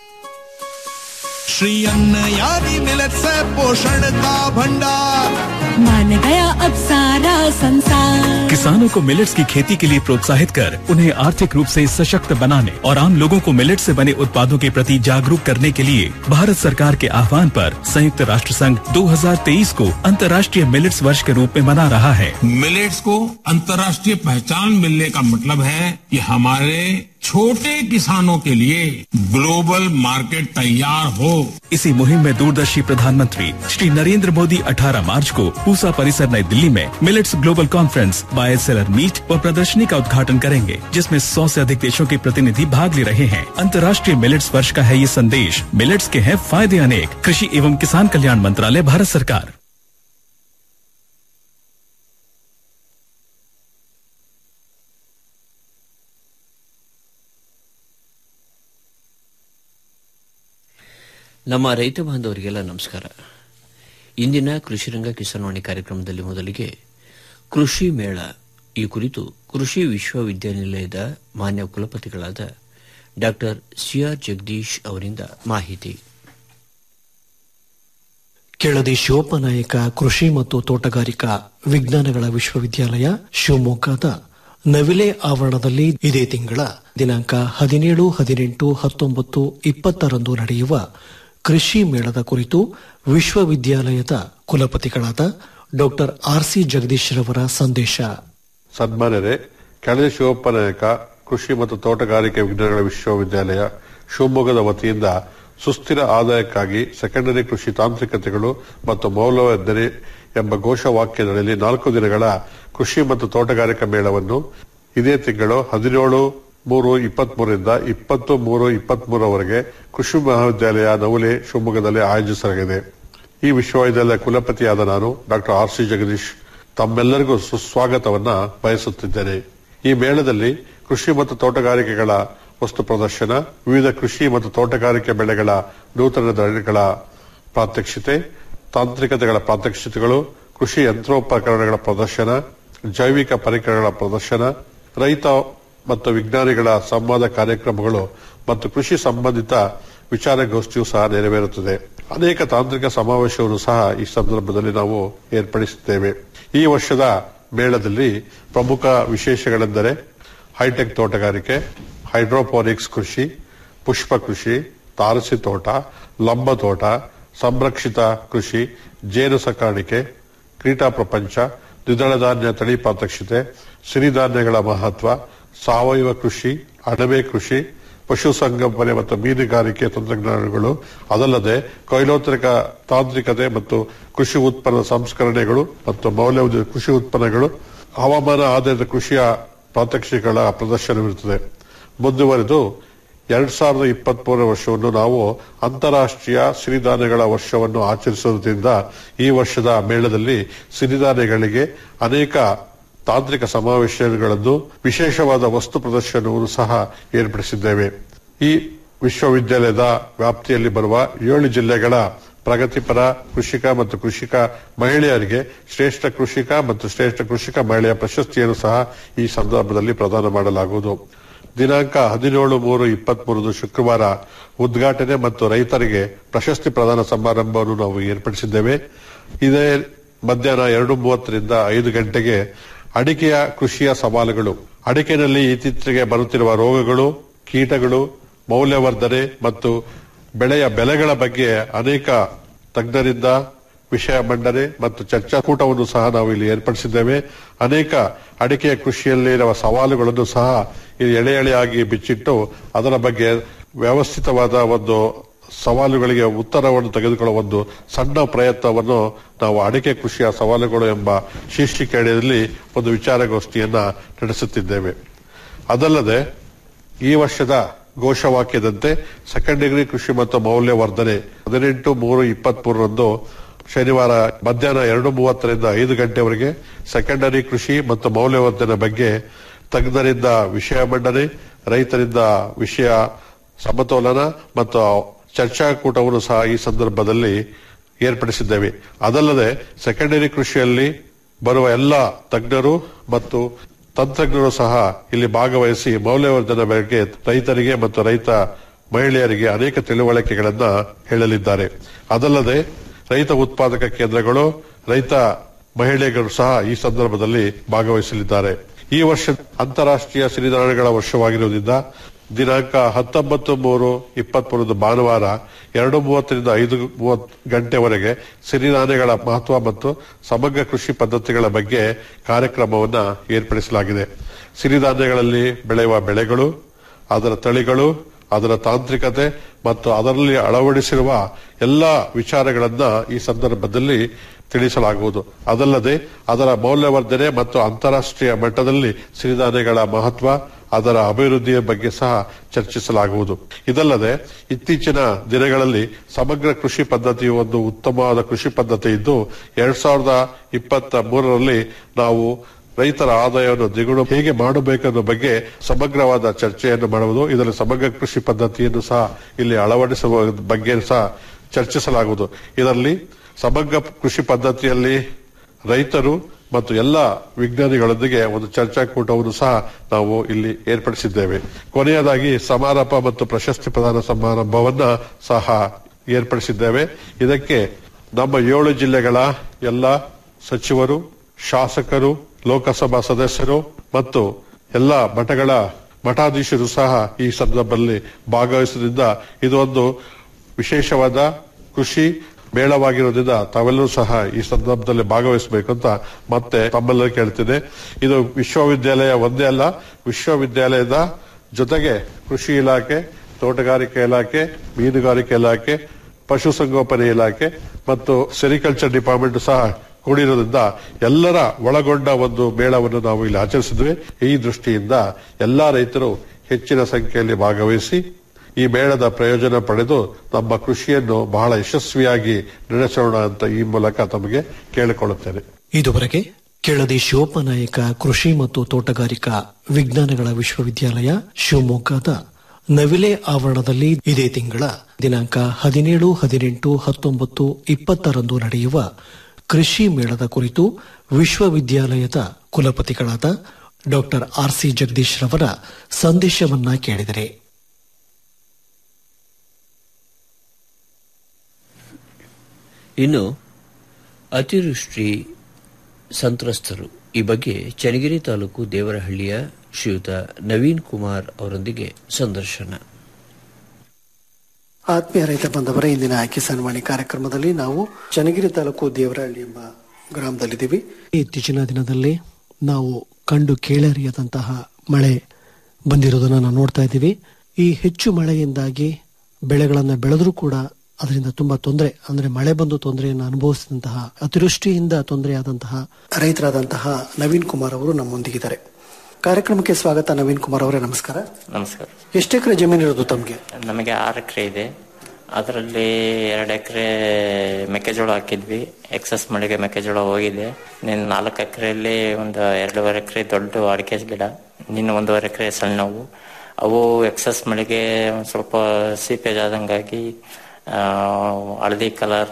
[SPEAKER 18] श्री अन्न यानी मिलत से पोषण का भंडार
[SPEAKER 17] मान गया अब सारा संसार
[SPEAKER 19] किसानों को मिलेट्स की खेती के लिए प्रोत्साहित कर उन्हें आर्थिक रूप से सशक्त बनाने और आम लोगों को मिलेट से बने उत्पादों के प्रति जागरूक करने के लिए भारत सरकार के आह्वान पर संयुक्त राष्ट्र संघ 2023 को अंतर्राष्ट्रीय मिलेट्स वर्ष के रूप में मना रहा है
[SPEAKER 20] मिलेट्स को अंतर्राष्ट्रीय पहचान मिलने का मतलब है कि हमारे छोटे किसानों के लिए ग्लोबल मार्केट तैयार हो
[SPEAKER 19] इसी मुहिम में दूरदर्शी प्रधानमंत्री श्री नरेंद्र मोदी 18 मार्च को पूसा परिसर नई दिल्ली में millets global conference buy seller meet व प्रदर्शनी का उद्घाटन करेंगे जिसमें 100 से अधिक देशों के प्रतिनिधि भाग ले रहे हैं अंतर्राष्ट्रीय मिलेट्स वर्ष का है ये संदेश मिलेट्स के हैं फायदे अनेक कृषि एवं किसान कल्याण मंत्रालय भारत सरकार
[SPEAKER 2] ನಮ್ಮ ರೈತ ಬಾಂಧವರಿಗೆಲ್ಲ ನಮಸ್ಕಾರ ಇಂದಿನ ಕೃಷಿರಂಗ ಕಿಸಾನ್ವಾಣಿ ಕಾರ್ಯಕ್ರಮದಲ್ಲಿ ಮೊದಲಿಗೆ ಕೃಷಿ ಮೇಳ ಈ ಕುರಿತು ಕೃಷಿ ವಿಶ್ವವಿದ್ಯಾನಿಲಯದ ಮಾನ್ಯ ಕುಲಪತಿಗಳಾದ ಡಾ ಸಿಆರ್ ಜಗದೀಶ್ ಅವರಿಂದ ಮಾಹಿತಿ
[SPEAKER 21] ಕೆಳದಿ ಶಿವಪ್ಪನಾಯಕ ಕೃಷಿ ಮತ್ತು ತೋಟಗಾರಿಕಾ ವಿಜ್ಞಾನಗಳ ವಿಶ್ವವಿದ್ಯಾಲಯ ಶಿವಮೊಗ್ಗದ ನವಿಲೆ ಆವರಣದಲ್ಲಿ ಇದೇ ತಿಂಗಳ ದಿನಾಂಕ ಹದಿನೇಳು ಹದಿನೆಂಟು ಹತ್ತೊಂಬತ್ತು ಇಪ್ಪತ್ತರಂದು ನಡೆಯುವ ಕೃಷಿ ಮೇಳದ ಕುರಿತು ವಿಶ್ವವಿದ್ಯಾಲಯದ ಕುಲಪತಿಗಳಾದ ಡಾಕ್ಟರ್ ಆರ್ ಸಿ ಜಗದೀಶ್ ರವರ ಸಂದೇಶ
[SPEAKER 22] ಸನ್ಮಾನ್ಯರೇ ಕೆಳದಿ ಶಿವಪ್ಪನಾಯಕ ಕೃಷಿ ಮತ್ತು ತೋಟಗಾರಿಕೆ ವಿಜ್ಞಾನಗಳ ವಿಶ್ವವಿದ್ಯಾಲಯ ಶಿವಮೊಗ್ಗದ ವತಿಯಿಂದ ಸುಸ್ಥಿರ ಆದಾಯಕ್ಕಾಗಿ ಸೆಕೆಂಡರಿ ಕೃಷಿ ತಾಂತ್ರಿಕತೆಗಳು ಮತ್ತು ಮೌಲ್ಯವರ್ಧನೆ ಎಂಬ ಘೋಷವಾಕ್ಯದಲ್ಲಿ ನಾಲ್ಕು ದಿನಗಳ ಕೃಷಿ ಮತ್ತು ತೋಟಗಾರಿಕಾ ಮೇಳವನ್ನು ಇದೇ ತಿಂಗಳು ಹದಿನೇಳು ಮೂರು ಇಪ್ಪತ್ಮೂರರಿಂದ ಇಪ್ಪತ್ತು ಮೂರು ಇಪ್ಪತ್ಮೂರವರೆಗೆ ಕೃಷಿ ಮಹಾವಿದ್ಯಾಲಯ ನವಲೆ ಶಿವಮೊಗ್ಗದಲ್ಲಿ ಆಯೋಜಿಸಲಾಗಿದೆ ಈ ವಿಶ್ವವಿದ್ಯಾಲಯ ಕುಲಪತಿಯಾದ ನಾನು ಡಾಕ್ಟರ್ ಆರ್ ಸಿ ಜಗದೀಶ್ ತಮ್ಮೆಲ್ಲರಿಗೂ ಸುಸ್ವಾಗತವನ್ನ ಬಯಸುತ್ತಿದ್ದೇನೆ ಈ ಮೇಳದಲ್ಲಿ ಕೃಷಿ ಮತ್ತು ತೋಟಗಾರಿಕೆಗಳ ವಸ್ತು ಪ್ರದರ್ಶನ ವಿವಿಧ ಕೃಷಿ ಮತ್ತು ತೋಟಗಾರಿಕೆ ಬೆಳೆಗಳ ನೂತನ ತಳಿಗಳ ಪ್ರಾತ್ಯಕ್ಷಿತೆ ತಾಂತ್ರಿಕತೆಗಳ ಪ್ರಾತ್ಯಕ್ಷಿತೆಗಳು ಕೃಷಿ ಯಂತ್ರೋಪಕರಣಗಳ ಪ್ರದರ್ಶನ ಜೈವಿಕ ಪರಿಕರಗಳ ಪ್ರದರ್ಶನ ರೈತ ಮತ್ತು ವಿಜ್ಞಾನಿಗಳ ಸಂವಾದ ಕಾರ್ಯಕ್ರಮಗಳು ಮತ್ತು ಕೃಷಿ ಸಂಬಂಧಿತ ವಿಚಾರಗೋಷ್ಠಿಯು ಸಹ ನೆರವೇರುತ್ತದೆ ಅನೇಕ ತಾಂತ್ರಿಕ ಸಮಾವೇಶವನ್ನು ಸಹ ಈ ಸಂದರ್ಭದಲ್ಲಿ ನಾವು ಏರ್ಪಡಿಸುತ್ತೇವೆ ಈ ವರ್ಷದ ಮೇಳದಲ್ಲಿ ಪ್ರಮುಖ ವಿಶೇಷಗಳೆಂದರೆ ಹೈಟೆಕ್ ತೋಟಗಾರಿಕೆ ಹೈಡ್ರೋಪೋನಿಕ್ಸ್ ಕೃಷಿ ಪುಷ್ಪ ಕೃಷಿ ತಾರಸಿ ತೋಟ ಲಂಬ ತೋಟ ಸಂರಕ್ಷಿತ ಕೃಷಿ ಜೇನು ಸಾಕಾಣಿಕೆ ಕ್ರೀಟಾ ಪ್ರಪಂಚ ದ್ವಿದಳ ಧಾನ್ಯ ತಳಿ ಪ್ರಾತ್ಯಕ್ಷಿತೆ ಸಿರಿಧಾನ್ಯಗಳ ಮಹತ್ವ ಸಾವಯವ ಕೃಷಿ ಅಣಬೆ ಕೃಷಿ ಪಶುಸಂಗೋಪನೆ ಮತ್ತು ಮೀನುಗಾರಿಕೆ ತಂತ್ರಜ್ಞಾನಗಳು ಅದಲ್ಲದೆ ಕೊಯ್ಲೋತ್ತರಿಕ ತಾಂತ್ರಿಕತೆ ಮತ್ತು ಕೃಷಿ ಉತ್ಪನ್ನ ಸಂಸ್ಕರಣೆಗಳು ಮತ್ತು ಮೌಲ್ಯವರ್ಧಿತ ಕೃಷಿ ಉತ್ಪನ್ನಗಳು ಹವಾಮಾನ ಆಧಾರಿತ ಕೃಷಿಯ ಪ್ರಾತ್ಯಕ್ಷಿಕೆಗಳ ಪ್ರದರ್ಶನವಿರುತ್ತದೆ ಮುಂದುವರೆದು ಎರಡ್ ಸಾವಿರದ ಇಪ್ಪತ್ಮೂರರ ವರ್ಷವನ್ನು ನಾವು ಅಂತಾರಾಷ್ಟ್ರೀಯ ಸಿರಿಧಾನ್ಯಗಳ ವರ್ಷವನ್ನು ಆಚರಿಸುವುದರಿಂದ ಈ ವರ್ಷದ ಮೇಳದಲ್ಲಿ ಸಿರಿಧಾನ್ಯಗಳಿಗೆ ಅನೇಕ ತಾಂತ್ರಿಕ ಸಮಾವೇಶಗಳನ್ನು ವಿಶೇಷವಾದ ವಸ್ತು ಪ್ರದರ್ಶನವನ್ನು ಸಹ ಏರ್ಪಡಿಸಿದ್ದೇವೆ ಈ ವಿಶ್ವವಿದ್ಯಾಲಯದ ವ್ಯಾಪ್ತಿಯಲ್ಲಿ ಬರುವ ಏಳು ಜಿಲ್ಲೆಗಳ ಪ್ರಗತಿಪರ ಕೃಷಿಕ ಮತ್ತು ಕೃಷಿಕ ಮಹಿಳೆಯರಿಗೆ ಶ್ರೇಷ್ಠ ಕೃಷಿಕ ಮತ್ತು ಶ್ರೇಷ್ಠ ಕೃಷಿಕ ಮಹಿಳೆಯ ಪ್ರಶಸ್ತಿಯನ್ನು ಸಹ ಈ ಸಂದರ್ಭದಲ್ಲಿ ಪ್ರದಾನ ಮಾಡಲಾಗುವುದು ದಿನಾಂಕ ಹದಿನೇಳು ಮೂರು ಇಪ್ಪತ್ಮೂರದು ಶುಕ್ರವಾರ ಉದ್ಘಾಟನೆ ಮತ್ತು ರೈತರಿಗೆ ಪ್ರಶಸ್ತಿ ಪ್ರದಾನ ಸಮಾರಂಭವನ್ನು ನಾವು ಏರ್ಪಡಿಸಿದ್ದೇವೆ ಇದೇ ಮಧ್ಯಾಹ್ನ ಎರಡು ಮೂವತ್ತರಿಂದ ಐದು ಗಂಟೆಗೆ ಅಡಿಕೆಯ ಕೃಷಿಯ ಸವಾಲುಗಳು ಅಡಿಕೆನಲ್ಲಿ ಇತ್ತೀಚೆಗೆ ಬರುತ್ತಿರುವ ರೋಗಗಳು ಕೀಟಗಳು ಮೌಲ್ಯವರ್ಧನೆ ಮತ್ತು ಬೆಳೆಯ ಬೆಲೆಗಳ ಬಗ್ಗೆ ಅನೇಕ ತಜ್ಞರಿಂದ ವಿಷಯ ಮಂಡನೆ ಮತ್ತು ಚರ್ಚಾಕೂಟವನ್ನು ಸಹ ನಾವು ಇಲ್ಲಿ ಏರ್ಪಡಿಸಿದ್ದೇವೆ ಅನೇಕ ಅಡಿಕೆಯ ಕೃಷಿಯಲ್ಲಿರುವ ಸವಾಲುಗಳನ್ನು ಸಹ ಇಲ್ಲಿ ಎಳೆ ಎಳೆಯಾಗಿ ಬಿಚ್ಚಿಟ್ಟು ಅದರ ಬಗ್ಗೆ ವ್ಯವಸ್ಥಿತವಾದ ಒಂದು ಸವಾಲುಗಳಿಗೆ ಉತ್ತರವನ್ನು ತೆಗೆದುಕೊಳ್ಳುವ ಒಂದು ಸಣ್ಣ ಪ್ರಯತ್ನವನ್ನು ನಾವು ಅಡಿಕೆ ಕೃಷಿಯ ಸವಾಲುಗಳು ಎಂಬ ಶೀರ್ಷಿಕೆ ಅಡಿಯಲ್ಲಿ ಒಂದು ವಿಚಾರಗೋಷ್ಠಿಯನ್ನ ನಡೆಸುತ್ತಿದ್ದೇವೆ ಅದಲ್ಲದೆ ಈ ವರ್ಷದ ಘೋಷವಾಕ್ಯದಂತೆ ಸೆಕೆಂಡ್ ಡಿಗ್ರಿ ಕೃಷಿ ಮತ್ತು ಮೌಲ್ಯವರ್ಧನೆ ಹದಿನೆಂಟು ಮೂರು ಇಪ್ಪತ್ಮೂರರಂದು ಶನಿವಾರ ಮಧ್ಯಾಹ್ನ ಎರಡು ಮೂವತ್ತರಿಂದ ಐದು ಗಂಟೆವರೆಗೆ ಸೆಕೆಂಡರಿ ಕೃಷಿ ಮತ್ತು ಮೌಲ್ಯವರ್ಧನೆ ಬಗ್ಗೆ ತಜ್ಞರಿಂದ ವಿಷಯ ಮಂಡನೆ ರೈತರಿಂದ ವಿಷಯ ಸಮತೋಲನ ಮತ್ತು ಚರ್ಚಾಕೂಟವನ್ನು ಸಹ ಈ ಸಂದರ್ಭದಲ್ಲಿ ಏರ್ಪಡಿಸಿದ್ದೇವೆ ಅದಲ್ಲದೆ ಸೆಕೆಂಡರಿ ಕೃಷಿಯಲ್ಲಿ ಬರುವ ಎಲ್ಲ ತಜ್ಞರು ಮತ್ತು ತಂತ್ರಜ್ಞರು ಸಹ ಇಲ್ಲಿ ಭಾಗವಹಿಸಿ ಮೌಲ್ಯವರ್ಧನೆ ಬಗ್ಗೆ ರೈತರಿಗೆ ಮತ್ತು ರೈತ ಮಹಿಳೆಯರಿಗೆ ಅನೇಕ ತಿಳುವಳಿಕೆಗಳನ್ನ ಹೇಳಲಿದ್ದಾರೆ ಅದಲ್ಲದೆ ರೈತ ಉತ್ಪಾದಕ ಕೇಂದ್ರಗಳು ರೈತ ಮಹಿಳೆಯರು ಸಹ ಈ ಸಂದರ್ಭದಲ್ಲಿ ಭಾಗವಹಿಸಲಿದ್ದಾರೆ ಈ ವರ್ಷ ಅಂತಾರಾಷ್ಟ್ರೀಯ ಸಿರಿಧಾನ್ಯಗಳ ವರ್ಷವಾಗಿರುವುದರಿಂದ ದಿನಾಂಕ ಹತ್ತೊಂಬತ್ತು ಮೂರು ಇಪ್ಪತ್ಮೂರದು ಭಾನುವಾರ ಎರಡು ಮೂವತ್ತರಿಂದ ಐದು ಮೂವತ್ತು ಗಂಟೆವರೆಗೆ ಸಿರಿಧಾನ್ಯಗಳ ಮಹತ್ವ ಮತ್ತು ಸಮಗ್ರ ಕೃಷಿ ಪದ್ಧತಿಗಳ ಬಗ್ಗೆ ಕಾರ್ಯಕ್ರಮವನ್ನು ಏರ್ಪಡಿಸಲಾಗಿದೆ ಸಿರಿಧಾನ್ಯಗಳಲ್ಲಿ ಬೆಳೆಯುವ ಬೆಳೆಗಳು ಅದರ ತಳಿಗಳು ಅದರ ತಾಂತ್ರಿಕತೆ ಮತ್ತು ಅದರಲ್ಲಿ ಅಳವಡಿಸಿರುವ ಎಲ್ಲ ವಿಚಾರಗಳನ್ನ ಈ ಸಂದರ್ಭದಲ್ಲಿ ತಿಳಿಸಲಾಗುವುದು ಅದಲ್ಲದೆ ಅದರ ಮೌಲ್ಯವರ್ಧನೆ ಮತ್ತು ಅಂತಾರಾಷ್ಟ್ರೀಯ ಮಟ್ಟದಲ್ಲಿ ಸಿರಿಧಾನ್ಯಗಳ ಮಹತ್ವ ಅದರ ಅಭಿವೃದ್ಧಿಯ ಬಗ್ಗೆ ಸಹ ಚರ್ಚಿಸಲಾಗುವುದು ಇದಲ್ಲದೆ ಇತ್ತೀಚಿನ ದಿನಗಳಲ್ಲಿ ಸಮಗ್ರ ಕೃಷಿ ಪದ್ಧತಿಯು ಒಂದು ಉತ್ತಮವಾದ ಕೃಷಿ ಪದ್ಧತಿ ಇದ್ದು ಎರಡ್ ಸಾವಿರದ ಇಪ್ಪತ್ತ ಮೂರರಲ್ಲಿ ನಾವು ರೈತರ ಆದಾಯವನ್ನು ದ್ವಿಗುಣ ಹೇಗೆ ಮಾಡಬೇಕೆನ್ನೋ ಬಗ್ಗೆ ಸಮಗ್ರವಾದ ಚರ್ಚೆಯನ್ನು ಮಾಡುವುದು ಇದರಲ್ಲಿ ಸಮಗ್ರ ಕೃಷಿ ಪದ್ಧತಿಯನ್ನು ಸಹ ಇಲ್ಲಿ ಅಳವಡಿಸುವ ಬಗ್ಗೆ ಸಹ ಚರ್ಚಿಸಲಾಗುವುದು ಇದರಲ್ಲಿ ಸಮಗ್ರ ಕೃಷಿ ಪದ್ಧತಿಯಲ್ಲಿ ರೈತರು ಮತ್ತು ಎಲ್ಲ ವಿಜ್ಞಾನಿಗಳೊಂದಿಗೆ ಒಂದು ಚರ್ಚಾಕೂಟವನ್ನು ಸಹ ನಾವು ಇಲ್ಲಿ ಏರ್ಪಡಿಸಿದ್ದೇವೆ ಕೊನೆಯದಾಗಿ ಸಮಾರಂಭ ಮತ್ತು ಪ್ರಶಸ್ತಿ ಪ್ರದಾನ ಸಮಾರಂಭವನ್ನ ಸಹ ಏರ್ಪಡಿಸಿದ್ದೇವೆ ಇದಕ್ಕೆ ನಮ್ಮ ಏಳು ಜಿಲ್ಲೆಗಳ ಎಲ್ಲ ಸಚಿವರು ಶಾಸಕರು ಲೋಕಸಭಾ ಸದಸ್ಯರು ಮತ್ತು ಎಲ್ಲ ಮಠಗಳ ಮಠಾಧೀಶರು ಸಹ ಈ ಸಂದರ್ಭದಲ್ಲಿ ಭಾಗವಹಿಸುವುದರಿಂದ ಇದೊಂದು ವಿಶೇಷವಾದ ಕೃಷಿ ಮೇಳವಾಗಿರೋದ್ರಿಂದ ತಾವೆಲ್ಲರೂ ಸಹ ಈ ಸಂದರ್ಭದಲ್ಲಿ ಭಾಗವಹಿಸಬೇಕು ಅಂತ ಮತ್ತೆ ತಮ್ಮೆಲ್ಲರೂ ಕೇಳ್ತಿದೆ ಇದು ವಿಶ್ವವಿದ್ಯಾಲಯ ಒಂದೇ ಅಲ್ಲ ವಿಶ್ವವಿದ್ಯಾಲಯದ ಜೊತೆಗೆ ಕೃಷಿ ಇಲಾಖೆ ತೋಟಗಾರಿಕೆ ಇಲಾಖೆ ಮೀನುಗಾರಿಕೆ ಇಲಾಖೆ ಪಶುಸಂಗೋಪನೆ ಇಲಾಖೆ ಮತ್ತು ಸೆರಿಕಲ್ಚರ್ ಡಿಪಾರ್ಟ್ಮೆಂಟ್ ಸಹ ಕೂಡಿರೋದ್ರಿಂದ ಎಲ್ಲರ ಒಳಗೊಂಡ ಒಂದು ಮೇಳವನ್ನು ನಾವು ಇಲ್ಲಿ ಆಚರಿಸಿದ್ವಿ ಈ ದೃಷ್ಟಿಯಿಂದ ಎಲ್ಲಾ ರೈತರು ಹೆಚ್ಚಿನ ಸಂಖ್ಯೆಯಲ್ಲಿ ಭಾಗವಹಿಸಿ ಈ ಮೇಳದ ಪ್ರಯೋಜನ ಪಡೆದು ನಮ್ಮ ಕೃಷಿಯನ್ನು ಬಹಳ ಯಶಸ್ವಿಯಾಗಿ ನಡೆಸೋಣ ಅಂತ ಈ ಮೂಲಕ ತಮಗೆ ಕೇಳಿಕೊಳ್ಳುತ್ತೇನೆ
[SPEAKER 21] ಇದುವರೆಗೆ ಕೆಳದಿ ಶಿವಪ್ಪನಾಯಕ ಕೃಷಿ ಮತ್ತು ತೋಟಗಾರಿಕಾ ವಿಜ್ಞಾನಗಳ ವಿಶ್ವವಿದ್ಯಾಲಯ ಶಿವಮೊಗ್ಗದ ನವಿಲೆ ಆವರಣದಲ್ಲಿ ಇದೇ ತಿಂಗಳ ದಿನಾಂಕ ಹದಿನೇಳು ಹದಿನೆಂಟು ಹತ್ತೊಂಬತ್ತು ಇಪ್ಪತ್ತರಂದು ನಡೆಯುವ ಕೃಷಿ ಮೇಳದ ಕುರಿತು ವಿಶ್ವವಿದ್ಯಾಲಯದ ಕುಲಪತಿಗಳಾದ ಡಾಕ್ಟರ್ ಆರ್ ಸಿ ಜಗದೀಶ್ ರವರ ಸಂದೇಶವನ್ನ ಕೇಳಿದರೆ
[SPEAKER 2] ಇನ್ನು ಅತಿವೃಷ್ಟಿ ಸಂತ್ರಸ್ತರು ಈ ಬಗ್ಗೆ ಚನ್ನಗಿರಿ ತಾಲೂಕು ದೇವರಹಳ್ಳಿಯ ಶ್ರೀಯುತ ನವೀನ್ ಕುಮಾರ್ ಅವರೊಂದಿಗೆ ಸಂದರ್ಶನ
[SPEAKER 21] ಆತ್ಮೀಯ ರೈತ ಬಂದವರ ಇಂದಿನ ಕಿಸಾನ್ ವಾಣಿ ಕಾರ್ಯಕ್ರಮದಲ್ಲಿ ನಾವು ಚನ್ನಗಿರಿ ತಾಲೂಕು ದೇವರಹಳ್ಳಿ ಎಂಬ ಗ್ರಾಮದಲ್ಲಿದ್ದೀವಿ ಇತ್ತೀಚಿನ ದಿನದಲ್ಲಿ ನಾವು ಕಂಡು ಕೇಳರಿಯದಂತಹ ಮಳೆ ಬಂದಿರೋದನ್ನ ನಾವು ನೋಡ್ತಾ ಇದ್ದೀವಿ ಈ ಹೆಚ್ಚು ಮಳೆಯಿಂದಾಗಿ ಬೆಳೆಗಳನ್ನ ಬೆಳೆದ್ರೂ ಕೂಡ ಅದರಿಂದ ತುಂಬಾ ತೊಂದರೆ ಅಂದ್ರೆ ಮಳೆ ಬಂದು ತೊಂದರೆಯನ್ನು ಅನುಭವಿಸಿದಂತಹ ಅತಿವೃಷ್ಟಿಯಿಂದ ತೊಂದರೆಯಾದಂತಹ ರೈತರಾದಂತಹ ನವೀನ್ ಕುಮಾರ್ ಅವರು ನಮ್ಮೊಂದಿಗಿದ್ದಾರೆ ಕಾರ್ಯಕ್ರಮಕ್ಕೆ ಸ್ವಾಗತ ನವೀನ್ ಕುಮಾರ್ ಅವರೇ ನಮಸ್ಕಾರ
[SPEAKER 1] ನಮಸ್ಕಾರ
[SPEAKER 21] ಎಷ್ಟು ಎಕರೆ ಜಮೀನು ಇರೋದು ತಮಗೆ
[SPEAKER 1] ನಮಗೆ ಆರು ಎಕರೆ ಇದೆ ಅದರಲ್ಲಿ ಎರಡು ಎಕರೆ ಮೆಕ್ಕೆಜೋಳ ಹಾಕಿದ್ವಿ ಎಕ್ಸಸ್ ಮಳೆಗೆ ಮೆಕ್ಕೆಜೋಳ ಹೋಗಿದೆ ನೀನು ನಾಲ್ಕು ಎಕರೆಯಲ್ಲಿ ಒಂದು ಎರಡೂವರೆ ಎಕರೆ ದೊಡ್ಡ ಅಡಿಕೆ ಗಿಡ ನಿನ್ನ ಒಂದೂವರೆ ಎಕರೆ ಸಣ್ಣವು ಅವು ಎಕ್ಸಸ್ ಮಳೆಗೆ ಒಂದು ಸ್ವಲ್ಪ ಸೀಪೇಜ್ ಆದಂಗಾಗಿ ಆ, ಹಳದಿ ಕಲರ್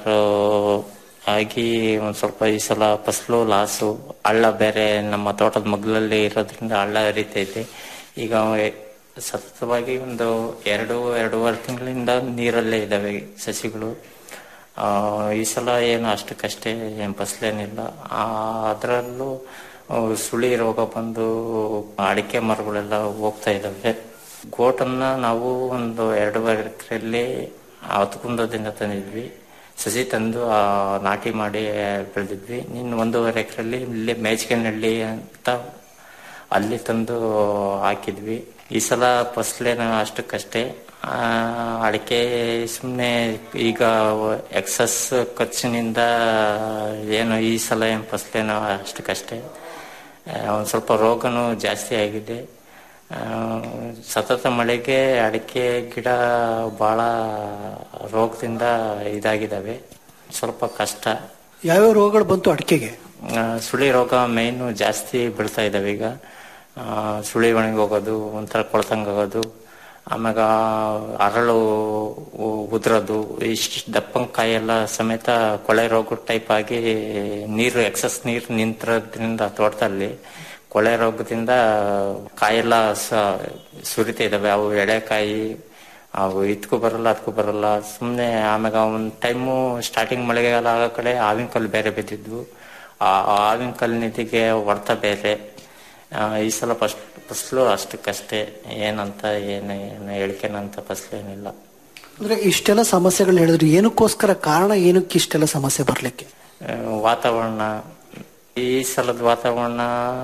[SPEAKER 1] ಆಗಿ ಒಂದು ಸ್ವಲ್ಪ ಈ ಸಲ ಫಸಲು ಲಾಸು ಹಳ್ಳ ಬೇರೆ ನಮ್ಮ ತೋಟದ ಮಗ್ಲಲ್ಲಿ ಇರೋದ್ರಿಂದ ಹಳ್ಳ ಹರಿತೈತೆ ಈಗ ಸತತವಾಗಿ ಒಂದು ಎರಡು ಎರಡೂವರೆ ತಿಂಗಳಿಂದ ನೀರಲ್ಲೇ ಇದ್ದಾವೆ ಸಸಿಗಳು ಆ, ಈ ಸಲ ಏನು ಅಷ್ಟಕ್ಕಷ್ಟೇ ಏನು ಫಸಲೇನಿಲ್ಲ ಅದರಲ್ಲೂ ಸುಳಿ ರೋಗ ಬಂದು ಅಡಿಕೆ ಮರಗಳೆಲ್ಲ ಹೋಗ್ತಾ ಇದ್ದಾವೆ ಗೋಟನ್ನ ನಾವು ಒಂದು ಎರಡೂವರೆ ಎಕರೆಯಲ್ಲಿ ಹತ್ಕುಂದದಿಂದ ತಂದಿದ್ವಿ ಸಸಿ ತಂದು ಆ, ನಾಟಿ ಮಾಡಿ ಬೆಳೆದಿದ್ವಿ ಇನ್ನು ಒಂದೂವರೆ ಎಕರೆಯಲ್ಲಿ ಇಲ್ಲಿ ಮೇಚ್ಕೆನಹಳ್ಳಿ ಅಂತ ಅಲ್ಲಿ ತಂದು ಹಾಕಿದ್ವಿ ಈ ಸಲ ಫಸಲೇನ ಅಷ್ಟಕ್ಕಷ್ಟೇ ಆ, ಅಡಿಕೆ ಸುಮ್ಮನೆ ಈಗ ಎಕ್ಸಸ್ ಖರ್ಚಿನಿಂದ ಏನು ಈ ಸಲ ಏನು ಫಸಲೇನೋ ಅಷ್ಟಕ್ಕಷ್ಟೇ ಆ, ಒಂದ್ ಸ್ವಲ್ಪ ರೋಗನೂ ಜಾಸ್ತಿ ಆಗಿದೆ ಆ, ಸತತ ಮಳೆಗೆ ಅಡಿಕೆ ಗಿಡ ಬಹಳ ರೋಗದಿಂದ ಇದಾಗಿದ್ದಾವೆ ಸ್ವಲ್ಪ ಕಷ್ಟ
[SPEAKER 21] ಯಾವ್ಯಾವ ರೋಗಗಳು ಬಂತು ಅಡಿಕೆಗೆ
[SPEAKER 1] ಆ, ಸುಳಿ ರೋಗ ಮೇಯ್ನು ಜಾಸ್ತಿ ಬೀಳ್ತಾ ಇದಾವೆ ಈಗ ಆ, ಸುಳಿ ಒಣಗಿ ಹೋಗೋದು ಒಂಥರ ಕೊಳ್ತಂಗಾಗೋದು ಆಮ್ಯಾಗ ಅರಳು ಉ- ಉದ್ರೋದು ಇಷ್ಟು ದಪ್ಪಂಕಾಯಿ ಎಲ್ಲ ಸಮೇತ ಕೊಳೆ ರೋಗ ಟೈಪ್ ಆಗಿ ನೀರು ಎಕ್ಸಸ್ ನೀರು ನಿಂತಿರೋದ್ರಿಂದ ತೋಟದಲ್ಲಿ ಕೊಳೆ ರೋಗದಿಂದ ಕಾಯೆಲ್ಲ ಸ- ಸುರಿತಾ ಇದಾವೆ ಅವು ಎಳೆಕಾಯಿ ಅವು ಇದ್ಕೂ ಬರಲ್ಲ ಅದಕ್ಕೂ ಬರಲ್ಲ ಸುಮ್ಮನೆ ಆಮ್ಯಾಗ ಒಂದು ಟೈಮು ಸ್ಟಾರ್ಟಿಂಗ್ ಮಳೆಗಾಲ ಆಗೋ ಕಡೆ ಆವಿನ ಕಲ್ಲು ಬೇರೆ ಬಿದ್ದಿದ್ವು ಆ ಆ ಆವಿನ ಕಲ್ಲು ನಿಧಿಗೆ ಹೊಡ್ತ ಬೇರೆ ಆ, ಈ ಸಲ ಫಸ್ಟ್ ಫಸ್ಲು ಅಷ್ಟಕ್ಕಷ್ಟೇ ಏನಂತ ಏನು ಏನು ಹೇಳಿಕೆನಂತ ಫಸ್ಲು ಏನಿಲ್ಲ
[SPEAKER 21] ಅಂದ್ರೆ ಇಷ್ಟೆಲ್ಲ ಸಮಸ್ಯೆಗಳು ಹೇಳಿದ್ರು ಏನಕ್ಕೋಸ್ಕರ ಕಾರಣ ಏನಕ್ಕೆ ಇಷ್ಟೆಲ್ಲ ಸಮಸ್ಯೆ ಬರ್ಲಿಕ್ಕೆ
[SPEAKER 1] ಆ, ವಾತಾವರಣ ಈ ಸಲದ ವಾತಾವರಣ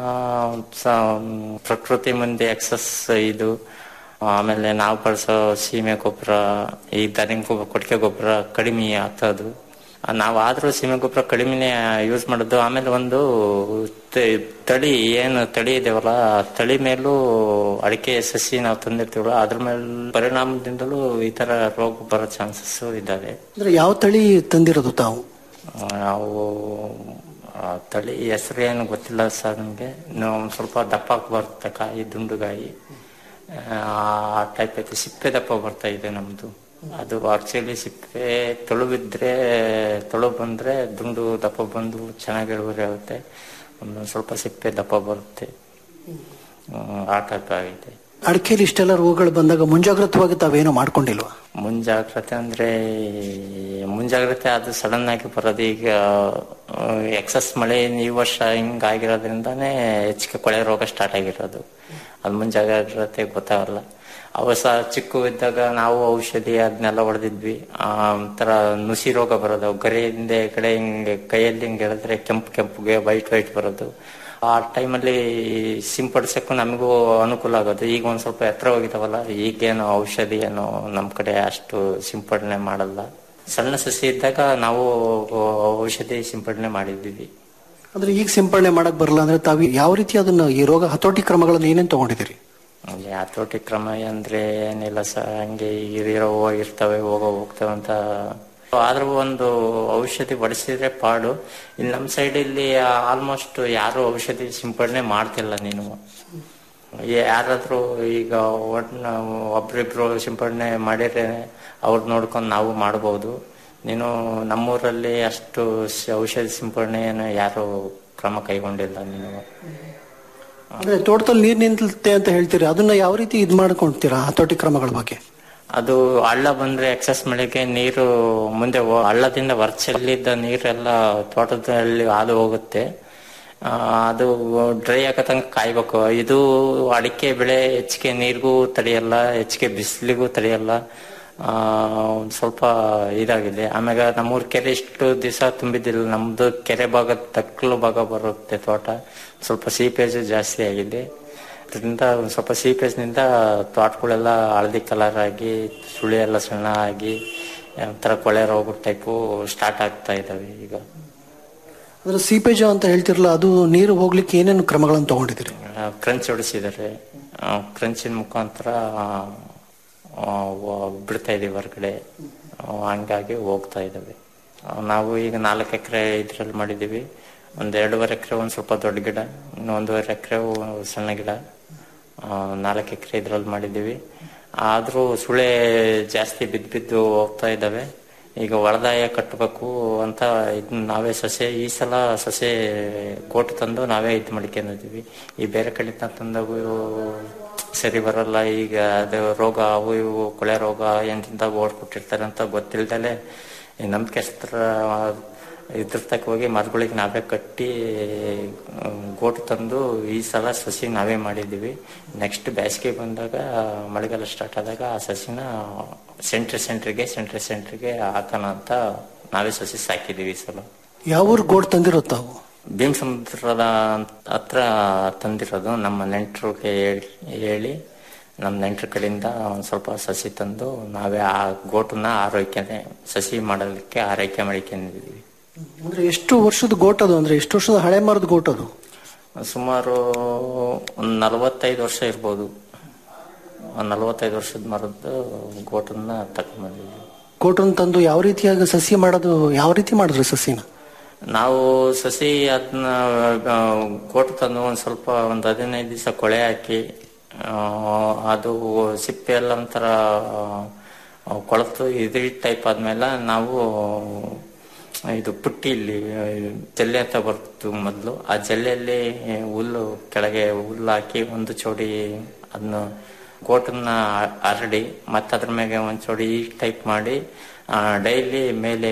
[SPEAKER 1] ಸ- ಪ್ರಕೃತಿ ಮುಂದೆ ಎಕ್ಸಸ್ ಇದು ಆಮೇಲೆ ನಾವು ಬಳಸೋ ಸೀಮೆ ಗೊಬ್ಬರ ಈ ದನಿಂಗ್ ಗೊಬ್ಬರ ಕೊಟ್ಟಿಗೆ ಗೊಬ್ಬರ ಕಡಿಮೆ ಆಗ್ತದು ನಾವು ಆದ್ರೂ ಸೀಮೆ ಗೊಬ್ಬರ ಕಡಿಮೆನೆ ಯೂಸ್ ಮಾಡೋದು ಆಮೇಲೆ ಒಂದು ತ- ತಳಿ ಏನು ತಳಿ ಇದೆವಲ್ಲ ಆ ತಳಿ ಮೇಲೂ ಅಡಿಕೆ ಸಸಿ ನಾವು ತಂದಿರ್ತೀವಲ್ಲ ಅದ್ರ ಮೇಲೆ ಪರಿಣಾಮದಿಂದಲೂ ಈ ತರ ರೋಗ ಬರೋ ಚಾನ್ಸಸ್ ಇದ್ದಾವೆ
[SPEAKER 21] ಅಂದ್ರೆ ಯಾವ ತಳಿ ತಂದಿರೋದು ತಾವು
[SPEAKER 1] ನಾವು ಆ ತಳಿ ಹೆಸರು ಏನು ಗೊತ್ತಿಲ್ಲ ಸರ್ ನಮಗೆ ಒಂದು ಸ್ವಲ್ಪ ದಪ್ಪ ಬರುತ್ತೆ ಕಾಯಿ ದುಂಡುಗಾಯಿ ಆ ಟೈಪ್ ಐತೆ ಸಿಪ್ಪೆ ದಪ್ಪ ಬರ್ತಾ ಇದೆ ನಮ್ದು ಅದು ಆಕ್ಚುಲಿ ಸಿಪ್ಪೆ ತೊಳು ಬಿದ್ರೆ ತೊಳು ಬಂದ್ರೆ ದುಂಡು ದಪ್ಪ ಬಂದು ಚೆನ್ನಾಗಿ ಇಳುವರಿ ಆಗುತ್ತೆ ಒಂದು ಸ್ವಲ್ಪ ಸಿಪ್ಪೆ ದಪ್ಪ ಬರುತ್ತೆ ಹ್ಮ್, ಆ ಟೈಪ್ ಆಗಿದೆ
[SPEAKER 21] ಅಡಿಕೆಯಲ್ಲಿ ಇಷ್ಟೆಲ್ಲ ರೋಗಗಳು ಬಂದಾಗ ಮುಂಜಾಗ್ರತವಾಗಿ ತಾವೇನೋ ಮಾಡ್ಕೊಂಡಿಲ್ವಾ
[SPEAKER 1] ಮುಂಜಾಗ್ರತೆ ಅಂದ್ರೆ ಮುಂಜಾಗ್ರತೆ ಅದು ಸಡನ್ ಆಗಿ ಬರೋದು ಈಗ ಎಕ್ಸಸ್ ಮಳೆ ಈ ವರ್ಷ ಹಿಂಗ್ ಆಗಿರೋದ್ರಿಂದಾನೇ ಹೆಚ್ಚಿಗೆ ಕೊಳೆ ರೋಗ ಸ್ಟಾರ್ಟ್ ಆಗಿರೋದು ಅದು ಮುಂಜಾಗ್ರತೆ ಗೊತ್ತಾಗಲ್ಲ ಅವ ಸಹ ಚಿಕ್ಕ ಇದ್ದಾಗ ನಾವು ಔಷಧಿ ಅದನ್ನೆಲ್ಲ ಹೊಡೆದಿದ್ವಿ ಆ ಒಂಥರ ನುಸಿ ರೋಗ ಬರೋದು ಅವು ಗರಿಯಿಂದ ಈ ಕಡೆ ಹಿಂಗೆ ಕೈಯಲ್ಲಿ ಹಿಂಗೆ ಎಳೆದ್ರೆ ಕೆಂಪು ಕೆಂಪುಗೆ ವೈಟ್ ವೈಟ್ ಬರೋದು ಆ ಟೈಮಲ್ಲಿ ಸಿಂಪಡಿಸಕ್ಕೂ ನಮಗೂ ಅನುಕೂಲ ಆಗೋದು ಈಗ ಒಂದ್ ಸ್ವಲ್ಪ ಎತ್ತರ ಹೋಗಿದಾವಲ್ಲ ಈಗೇನು ಔಷಧಿ ಏನು ನಮ್ ಕಡೆ ಅಷ್ಟು ಸಿಂಪಡಣೆ ಮಾಡಲ್ಲ ಸಣ್ಣ ಸಸಿ ಇದ್ದಾಗ ನಾವು ಔಷಧಿ ಸಿಂಪಡಣೆ ಮಾಡಿದ್ದೀವಿ
[SPEAKER 21] ಅಂದ್ರೆ ಈಗ ಸಿಂಪಡಣೆ ಮಾಡಕ್ ಬರಲ್ಲ ಅಂದ್ರೆ ತಾವು ಯಾವ ರೀತಿ ಅದನ್ನ ಈ ರೋಗ ಹತೋಟಿ ಕ್ರಮಗಳನ್ನು ಏನೇನ್ ತಗೊಂಡಿದ್ದೀರಿ
[SPEAKER 1] ಅಲ್ಲಿ ಹತೋಟಿ ಕ್ರಮ ಅಂದ್ರೆ ಏನಿಲ್ಲ ಸರ್ ಹಂಗೆ ಇರೋ ಇರ್ತವೆ ಹೋಗೋ ಹೋಗ್ತವೆ ಅಂತ ಆದ್ರೂ ಒಂದು ಔಷಧಿ ಹೊಡಿಸಿದ್ರೆ ಪಾಡು ಇಲ್ಲಿ ನಮ್ಮ ಸೈಡ್ ಇಲ್ಲಿ ಆಲ್ಮೋಸ್ಟ್ ಯಾರು ಔಷಧಿ ಸಿಂಪಡಣೆ ಮಾಡ್ತಿಲ್ಲ ನೀನು ಯಾರಾದ್ರೂ ಈಗ ಒಟ್ನ ಒಬ್ರಿಬ್ರು ಸಿಂಪಡಣೆ ಮಾಡಿದ್ರೆ ಅವ್ರು ನೋಡ್ಕೊಂಡು ನಾವು ಮಾಡಬಹುದು ನೀನು ನಮ್ಮೂರಲ್ಲಿ ಅಷ್ಟು ಸ- ಔಷಧಿ ಸಿಂಪಡಣೆಯನ್ನು ಯಾರು ಕ್ರಮ ಕೈಗೊಂಡಿಲ್ಲ ನೀನು
[SPEAKER 21] ಅಂದ್ರೆ ತೋಟದಲ್ಲಿ ನೀರ್ ನಿಂತುತ್ತೆ ಅಂತ ಹೇಳ್ತೀರಿ ಅದನ್ನ ಯಾವ ರೀತಿ ಇದ್ ಮಾಡ್ಕೊಂತೀರಾ ಹತೋಟಿ ಕ್ರಮಗಳ ಬಗ್ಗೆ
[SPEAKER 1] ಅದು ಹಳ್ಳ ಬಂದ್ರೆ ಎಕ್ಸಸ್ ಮಳೆಗೆ ನೀರು ಮುಂದೆ ಹೋ- ಹಳ್ಳದಿಂದ ಹೊರಚೆಲ್ಲಿದ್ದ ನೀರೆಲ್ಲ ತೋಟದಲ್ಲಿ ಹಾದು ಹೋಗುತ್ತೆ ಆ, ಅದು ಡ್ರೈ ಆಗೋ ತನಕ ಕಾಯ್ಬೇಕು ಇದು ಅಡಿಕೆ ಬೆಳೆ ಹೆಚ್ಚಿಗೆ ನೀರಿಗೂ ತಡೆಯಲ್ಲ ಹೆಚ್ಚಿಗೆ ಬಿಸಿಲಿಗೂ ತಡೆಯಲ್ಲ ಆ, ಒಂದ್ ಸ್ವಲ್ಪ ಇದಾಗಿದೆ ಆಮ್ಯಾಗ ನಮ್ಮೂರ್ ಕೆರೆ ಇಷ್ಟು ದಿವಸ ತುಂಬಿದ್ದಿಲ್ಲ ನಮ್ದು ಕೆರೆ ಭಾಗ ತಕ್ಕಲು ಭಾಗ ಬರುತ್ತೆ ತೋಟ ಸ್ವಲ್ಪ ಸೀಪೇಜ್ ಜಾಸ್ತಿ ಆಗಿದೆ ಅದರಿಂದ ಒಂದ್ ಸ್ವಲ್ಪ ಸೀಪೇಜ್ನಿಂದ ತೋಟಗಳೆಲ್ಲ ಹಳದಿ ಕಲರ್ ಆಗಿ ಸುಳಿ ಎಲ್ಲ ಸಣ್ಣ ಆಗಿ ಒಂಥರ ಕೊಳೆ ರೋಗ ಟೈಪು ಸ್ಟಾರ್ಟ್ ಆಗ್ತಾ ಇದಾವೆ ಈಗ
[SPEAKER 21] ಅಂದ್ರೆ ಸೀಪೇಜ್ ಅಂತ ಹೇಳ್ತಿರಲ್ಲ ಅದು ನೀರು ಹೋಗ್ಲಿಕ್ಕೆ ಏನೇನು ಕ್ರಮಗಳನ್ನು ತಗೊಂಡಿದ್ದೀರಿ
[SPEAKER 1] ಕ್ರಂಚ್ ಹೊಡಿಸಿದ್ದಾರೆ ಕ್ರಂಚಿನ ಮುಖಾಂತರ ಆ, ವ- ಬಿಡ್ತಾ ಇದೀವಿ ಹೊರಗಡೆ ಆ, ಹಂಗಾಗಿ ಹೋಗ್ತಾ ಇದ್ದಾವೆ ಆ, ನಾವು ಈಗ ನಾಲ್ಕು ಎಕರೆ ಇದ್ರಲ್ಲಿ ಮಾಡಿದ್ದೀವಿ ಒಂದ್ ಎರಡೂವರೆ ಎಕರೆ ಒಂದ್ ಸ್ವಲ್ಪ ದೊಡ್ಡ ಗಿಡ ಇನ್ನು ಒಂದೂವರೆ ಎಕರೆ ಸಣ್ಣ ಗಿಡ ನಾಲ್ಕು ಎಕರೆ ಇದ್ರಲ್ಲಿ ಮಾಡಿದ್ದೀವಿ ಆದ್ರೂ ಸುಳೆ ಜಾಸ್ತಿ ಬಿದ್ದು ಬಿದ್ದು ಹೋಗ್ತಾ ಇದ್ದಾವೆ ಈಗ ಒಳದಾಯ ಕಟ್ಟಬೇಕು ಅಂತ ಇದನ್ನ ನಾವೇ ಸೊಸೆ ಈ ಸಲ ಸೊಸೆ ಕೋಟ್ ತಂದು ನಾವೇ ಇದು ಮಾಡ್ಕೊಂಡಿದ್ದೀವಿ ಈ ಬೇರೆ ಕಡೆಯಿಂದ ತಂದವು ಸರಿ ಬರಲ್ಲ ಈಗ ಅದು ರೋಗ ಅವು ಇವು ಕೊಳೆ ರೋಗ ಎಂತಿಂತ ಓಡ್ಬಿಟ್ಟಿರ್ತಾರೆ ಅಂತ ಗೊತ್ತಿಲ್ದಲೆ ಈ ನಂಬಿಕೆ ಇದ್ರ ತಕ್ಕ ಹೋಗಿ ಮರಗಳಿಗೆ ನಾವೇ ಕಟ್ಟಿ ಹ್ಮ್, ಗೋಟು ತಂದು ಈ ಸಲ ಸಸಿ ನಾವೇ ಮಾಡಿದ್ದೀವಿ ನೆಕ್ಸ್ಟ್ ಬೇಸಿಗೆ ಬಂದಾಗ ಮಳೆಗಾಲ ಸ್ಟಾರ್ಟ್ ಆದಾಗ ಆ ಸಸಿನ ಸೆಂಟ್ರಿ ಸೆಂಟ್ರಿಗೆ ಸೆಂಟ್ರಿ ಸೆಂಟ್ರಿಗೆ ಹಾಕೋಣ ಅಂತ ನಾವೇ ಸಸಿ ಸಾಕಿದ್ದೀವಿ ಈ ಸಲ
[SPEAKER 21] ಯಾವ ಊರ್ ಗೋಡ್ ತಂದಿರೋ ತಾವು
[SPEAKER 1] ಭೀಮ್ ಸಮುದ್ರದ ಹತ್ರ ತಂದಿರೋದು ನಮ್ಮ ನೆಂಟರಿಗೆ ಹೇಳಿ ನಮ್ಮ ನೆಂಟರ ಕಡೆಯಿಂದ ಒಂದು ಸ್ವಲ್ಪ ಸಸಿ ತಂದು ನಾವೇ ಆ ಗೋಟನ್ನ ಆರೈಕೆ ಸಸಿ ಮಾಡಲಿಕ್ಕೆ ಆರೈಕೆ ಮಾಡಿಕೊಂಡಿದ್ದೀವಿ
[SPEAKER 21] ಅಂದ್ರೆ ಎಷ್ಟು ವರ್ಷದ ಗೋಟ್ ಅದು ಅಂದ್ರೆ ಎಷ್ಟು ವರ್ಷದ ಹಳೆ ಮರದ ಗೋಟ್ ಅದು
[SPEAKER 1] ಸುಮಾರು ಒಂದು ನಲವತ್ತೈದು ವರ್ಷ ಇರ್ಬೋದು ಒಂದು ನಲವತ್ತೈದು ವರ್ಷದ ಮರದ್ದು ಗೋಟನ್ನ ತಗೊಂಡ್ಬಂದಿದ್ವಿ
[SPEAKER 21] ಗೋಟನ್ ತಂದು ಯಾವ ರೀತಿಯಾಗಿ ಸಸಿ ಮಾಡೋದು ಯಾವ ರೀತಿ ಮಾಡಿದ್ರಿ ಸಸಿನ
[SPEAKER 1] ನಾವು ಸಸಿ ಅದನ್ನ ಗೋಟು ತಂದು ಒಂದು ಸ್ವಲ್ಪ ಒಂದು ಹದಿನೈದು ದಿವಸ ಕೊಳೆ ಹಾಕಿ ಆ, ಅದು ಸಿಪ್ಪೆ ಎಲ್ಲ ಒಂಥರ ಆ, ಕೊಳತು ಇದು ಟೈಪ್ ಆದ್ಮೇಲೆ ನಾವು ಇದು ಪುಟ್ಟಿ ಇಲ್ಲಿ ಜಲ್ಲೆ ಅಂತ ಬರ್ತು ಮೊದಲು ಆ ಜಲ್ಲೆಯಲ್ಲಿ ಹುಲ್ಲು ಕೆಳಗೆ ಹುಲ್ಲು ಹಾಕಿ ಒಂದು ಚೋಡಿ ಅದನ್ನ ಗೋಟನ್ನ ಹರಡಿ ಮತ್ತೆ ಅದ್ರ ಮೇಲೆ ಒಂದು ಚೋಡಿ ಈ ಟೈಪ್ ಮಾಡಿ ಡೈಲಿ ಮೇಲೆ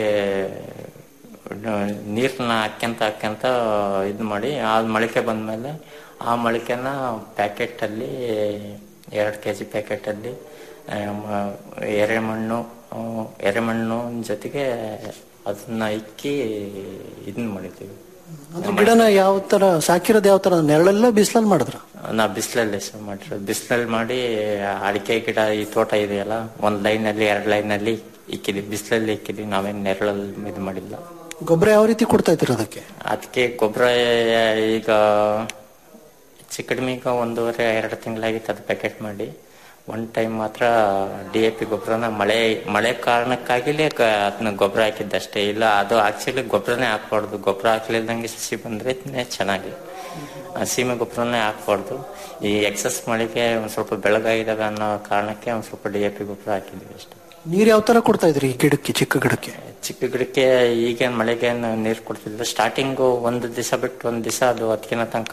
[SPEAKER 1] ನೀರನ್ನ ಹಾಕ್ಯಂತ ಹಾಕ್ಯಂತ ಇದು ಮಾಡಿ ಆ ಮೊಳಕೆ ಬಂದ್ಮೇಲೆ ಆ ಮೊಳಕೆನ ಪ್ಯಾಕೆಟ್ ಅಲ್ಲಿ ಎರಡು ಕೆ ಜಿ ಪ್ಯಾಕೆಟ್ ಅಲ್ಲಿ ಆ, ಮ- ಎರೆಮಣ್ಣು ಆ, ಎರೆಮಣ್ಣು ಜೊತೆಗೆ ಅದನ್ನ ಇಕ್ಕಿ ಇದನ್ನ ಮಾಡಿದ್ದೀವಿ
[SPEAKER 21] ಅಂದ್ರೆ ಗಿಡನ ಯಾವ ತರ ಸಾಕಿರೋದು ಯಾವ ತರ ನೆರಳೆಲ್ಲ ಬಿಸಿಲಲ್ಲಿ ಮಾಡಿದ್ರ
[SPEAKER 1] ನಾ ಬಿಸಿಲಲ್ಲಿ ಮಾಡಿರೋದು ಬಿಸಿಲಲ್ಲಿ ಮಾಡಿ ಅಡಿಕೆ ಗಿಡ ಈ ತೋಟ ಇದೆಯಲ್ಲ ಒಂದ್ ಲೈನ್ ಅಲ್ಲಿ ಎರಡ್ ಲೈನ್ ಅಲ್ಲಿ ಇಕ್ಕಿದ್ವಿ ಬಿಸಿಲಲ್ಲಿ ಇಕ್ಕಿದ್ವಿ ನಾವೇನ್ ನೆರಳಲ್ಲಿ ಇದು ಮಾಡಿಲ್ಲ
[SPEAKER 21] ಗೊಬ್ಬರ ಯಾವ ರೀತಿ ಕೊಡ್ತಾ ಇದ್ದೀರ ಅದಕ್ಕೆ
[SPEAKER 1] ಅದಕ್ಕೆ ಗೊಬ್ಬರ ಈಗ ಹೆಚ್ಚು ಕಡಿಮೆ ಈಗ ಒಂದೂವರೆ ಎರಡು ತಿಂಗಳಾಗಿತ್ತು ಅದು ಪ್ಯಾಕೆಟ್ ಮಾಡಿ ಒನ್ ಟೈಮ್ ಮಾತ್ರ ಡಿ ಎ ಪಿ ಗೊಬ್ಬರನ ಮಳೆ ಮಳೆ ಕಾರಣಕ್ಕಾಗಿಲೇ ಅದನ್ನ ಗೊಬ್ಬರ ಹಾಕಿದ್ದಷ್ಟೇ ಇಲ್ಲ ಅದು ಆಕ್ಚುಲಿ ಗೊಬ್ಬರನೇ ಹಾಕ್ಬಾರ್ದು ಗೊಬ್ಬರ ಹಾಕ್ಲಿಲ್ದಂಗೆ ಸಸಿ ಬಂದ್ರೆ ಚೆನ್ನಾಗಿ ಆ ಸೀಮೆ ಗೊಬ್ಬರನೇ ಹಾಕ್ಬಾರ್ದು ಈ ಎಕ್ಸಸ್ ಮಳೆಗೆ ಒಂದ್ ಸ್ವಲ್ಪ ಬೆಳಗಾಗಿದ್ದಾವೆ ಅನ್ನೋ ಕಾರಣಕ್ಕೆ ಒಂದ್ ಸ್ವಲ್ಪ ಡಿ ಎ ಪಿ ಗೊಬ್ಬರ ಹಾಕಿದ್ವಿ ಅಷ್ಟೇ
[SPEAKER 21] ನೀರ್ ಯಾವ ತರ ಕೊಡ್ತಾ ಇದ್ರಿ ಈ ಗಿಡಕ್ಕೆ ಚಿಕ್ಕ ಗಿಡಕ್ಕೆ
[SPEAKER 1] ಚಿಕ್ಕ ಗಿಡಕ್ಕೆ ಈಗೇನ್ ಮಳೆಗೇನು ನೀರು ಕೊಡ್ತಿಲ್ಲ ಸ್ಟಾರ್ಟಿಂಗು ಒಂದು ದಿವಸ ಬಿಟ್ಟು ಒಂದ್ ದಿವಸ ಅದು ಅದಕ್ಕಿಂತ ತನಕ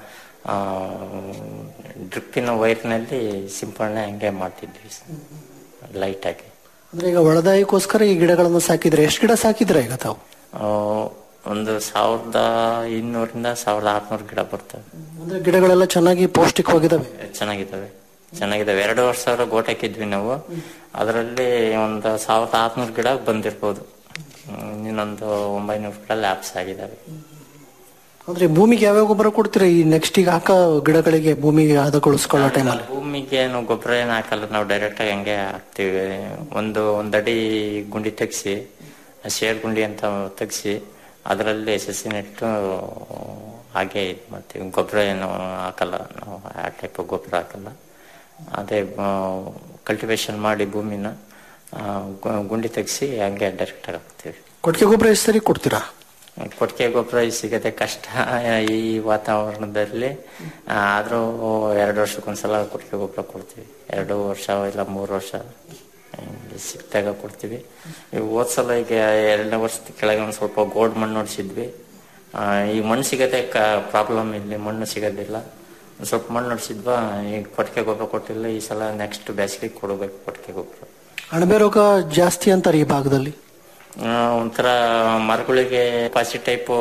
[SPEAKER 1] ಡ್ರಿಪ್ಪಿನ ವೈರ್ನಲ್ಲಿ ಸಿಂಪಡಣೆ ಹಂಗೆ ಮಾಡ್ತಿದ್ವಿ ಲೈಟ್ ಆಗಿ
[SPEAKER 21] ಅಂದ್ರೆ ಈಗ ಒಳದಾಯಕ್ಕೋಸ್ಕರ ಈ ಗಿಡಗಳನ್ನು ಸಾಕಿದ್ರೆ ಎಷ್ಟು ಗಿಡ ಸಾಕಿದ್ರ ಈಗ ತಾವು
[SPEAKER 1] ಆ, ಒಂದು ಸಾವಿರದ ಇನ್ನೂರಿಂದ ಸಾವಿರದ ಆರ್ನೂರು ಗಿಡ ಬರ್ತವೆ
[SPEAKER 21] ಅಂದ್ರೆ ಗಿಡಗಳೆಲ್ಲ ಚೆನ್ನಾಗಿ ಪೌಷ್ಟಿಕವಾಗಿದಾವೆ
[SPEAKER 1] ಚೆನ್ನಾಗಿದ್ದಾವೆ ಚೆನ್ನಾಗಿದ್ದಾವೆ ಎರಡು ವರ್ಷ ಸಾವಿರ ಗೋಟ್ ಹಾಕಿದ್ವಿ ನಾವು ಅದರಲ್ಲಿ ಒಂದು ಸಾವಿರದ ಆರ್ನೂರು ಗಿಡ ಬಂದಿರ್ಬೋದು ಹ್ಮ್, ಇನ್ನೊಂದು ಒಂಬೈನೂರು ಗಿಡ ಲ್ಯಾಪ್ಸ್ ಆಗಿದ್ದಾವೆ
[SPEAKER 21] ಅಂದ್ರೆ ಭೂಮಿಗೆ ಯಾವ್ಯಾವ ಗೊಬ್ಬರ ಕೊಡ್ತೀರಾ ಈ ನೆಕ್ಸ್ಟ್ ಈಗ ಹಾಕ ಗಿಡಗಳಿಗೆ ಭೂಮಿಗೆ ಹದಗೊಳಿಸ್ಕೊಳ್ಳೋ ಟೈಮಲ್ಲಿ
[SPEAKER 1] ಭೂಮಿ ಭೂಮಿಗೆ ಏನು ಗೊಬ್ಬರ ಏನು ಹಾಕಲ್ಲ ನಾವು ಡೈರೆಕ್ಟ್ ಆಗಿ ಹಂಗೆ ಹಾಕ್ತಿವಿ ಒಂದು ಒಂದಡಿ ಗುಂಡಿ ತೆಗ್ಸಿ ಶೇರ್ ಗುಂಡಿ ಅಂತ ತೆಗ್ಸಿ ಅದರಲ್ಲಿ ಸಸಿ ನೆಟ್ಟು ಹಾಗೆ ಇದು ಮಾಡ್ತೀವಿ ಗೊಬ್ಬರ ಏನು ಹಾಕಲ್ಲ ನಾವು ಆ ಟೈಪ್ ಗೊಬ್ಬರ ಹಾಕಲ್ಲ ಅದೇ ಕಲ್ಟಿವೇಶನ್ ಮಾಡಿ ಭೂಮಿನ ಆ, ಗು- ಗುಂಡಿ ತೆಗ್ಸಿ ಹಂಗೆ ಡೈರೆಕ್ಟ್ ಆಗಿ ಹಾಕ್ತೀವಿ
[SPEAKER 21] ಕೊಟ್ಟಿಗೆ ಗೊಬ್ಬರ ಎಷ್ಟು ಸರಿ ಕೊಡ್ತೀರಾ
[SPEAKER 1] ಕೊಟ್ಟಿಗೆ ಗೊಬ್ಬರ ಸಿಗದೆ ಕಷ್ಟ ಈ ವಾತಾವರಣದಲ್ಲಿ ಆ, ಆದ್ರೂ ಎರಡು ವರ್ಷಕ್ಕೊಂದ್ಸಲ ಕೊಟ್ಟಿಗೆ ಗೊಬ್ಬರ ಕೊಡ್ತೀವಿ ಎರಡು ವರ್ಷ ಇಲ್ಲ ಮೂರು ವರ್ಷ ಹಿಂಗೆ ಸಿಕ್ತಾಗ ಕೊಡ್ತೀವಿ ಈ ಹೋದ್ ಸಲ ಈಗ ಎರಡನೇ ವರ್ಷದ ಕೆಳಗೆ ಒಂದು ಸ್ವಲ್ಪ ಗೋಲ್ಡ್ ಮಣ್ಣು ನೋಡಿಸಿದ್ವಿ ಈ ಮಣ್ಣು ಸಿಗದೆ ಪ್ರಾಬ್ಲಮ್ ಇಲ್ಲಿ ಮಣ್ಣು ಸಿಗೋದಿಲ್ಲ ಒಂದ್ ಸ್ವಲ್ಪ ಮಣ್ಣು ನೋಡಿಸಿದ್ವಾ ಈಗ ಕೊಟ್ಟಿಗೆ ಗೊಬ್ಬರ ಕೊಟ್ಟಿಲ್ಲ ಈ ಸಲ ನೆಕ್ಸ್ಟ್ ಬೇಸಿಗೆ ಕೊಡಬೇಕು ಕೊಟ್ಟಿಗೆ ಗೊಬ್ಬರ
[SPEAKER 21] ಅಣಬೆ ರೋಗ ಜಾಸ್ತಿ ಅಂತಾರೆ ಈ ಭಾಗದಲ್ಲಿ
[SPEAKER 1] ಆ, ಒಂಥರ ಮರಗಳಿಗೆ ಪಾಸಿ ಟೈಪು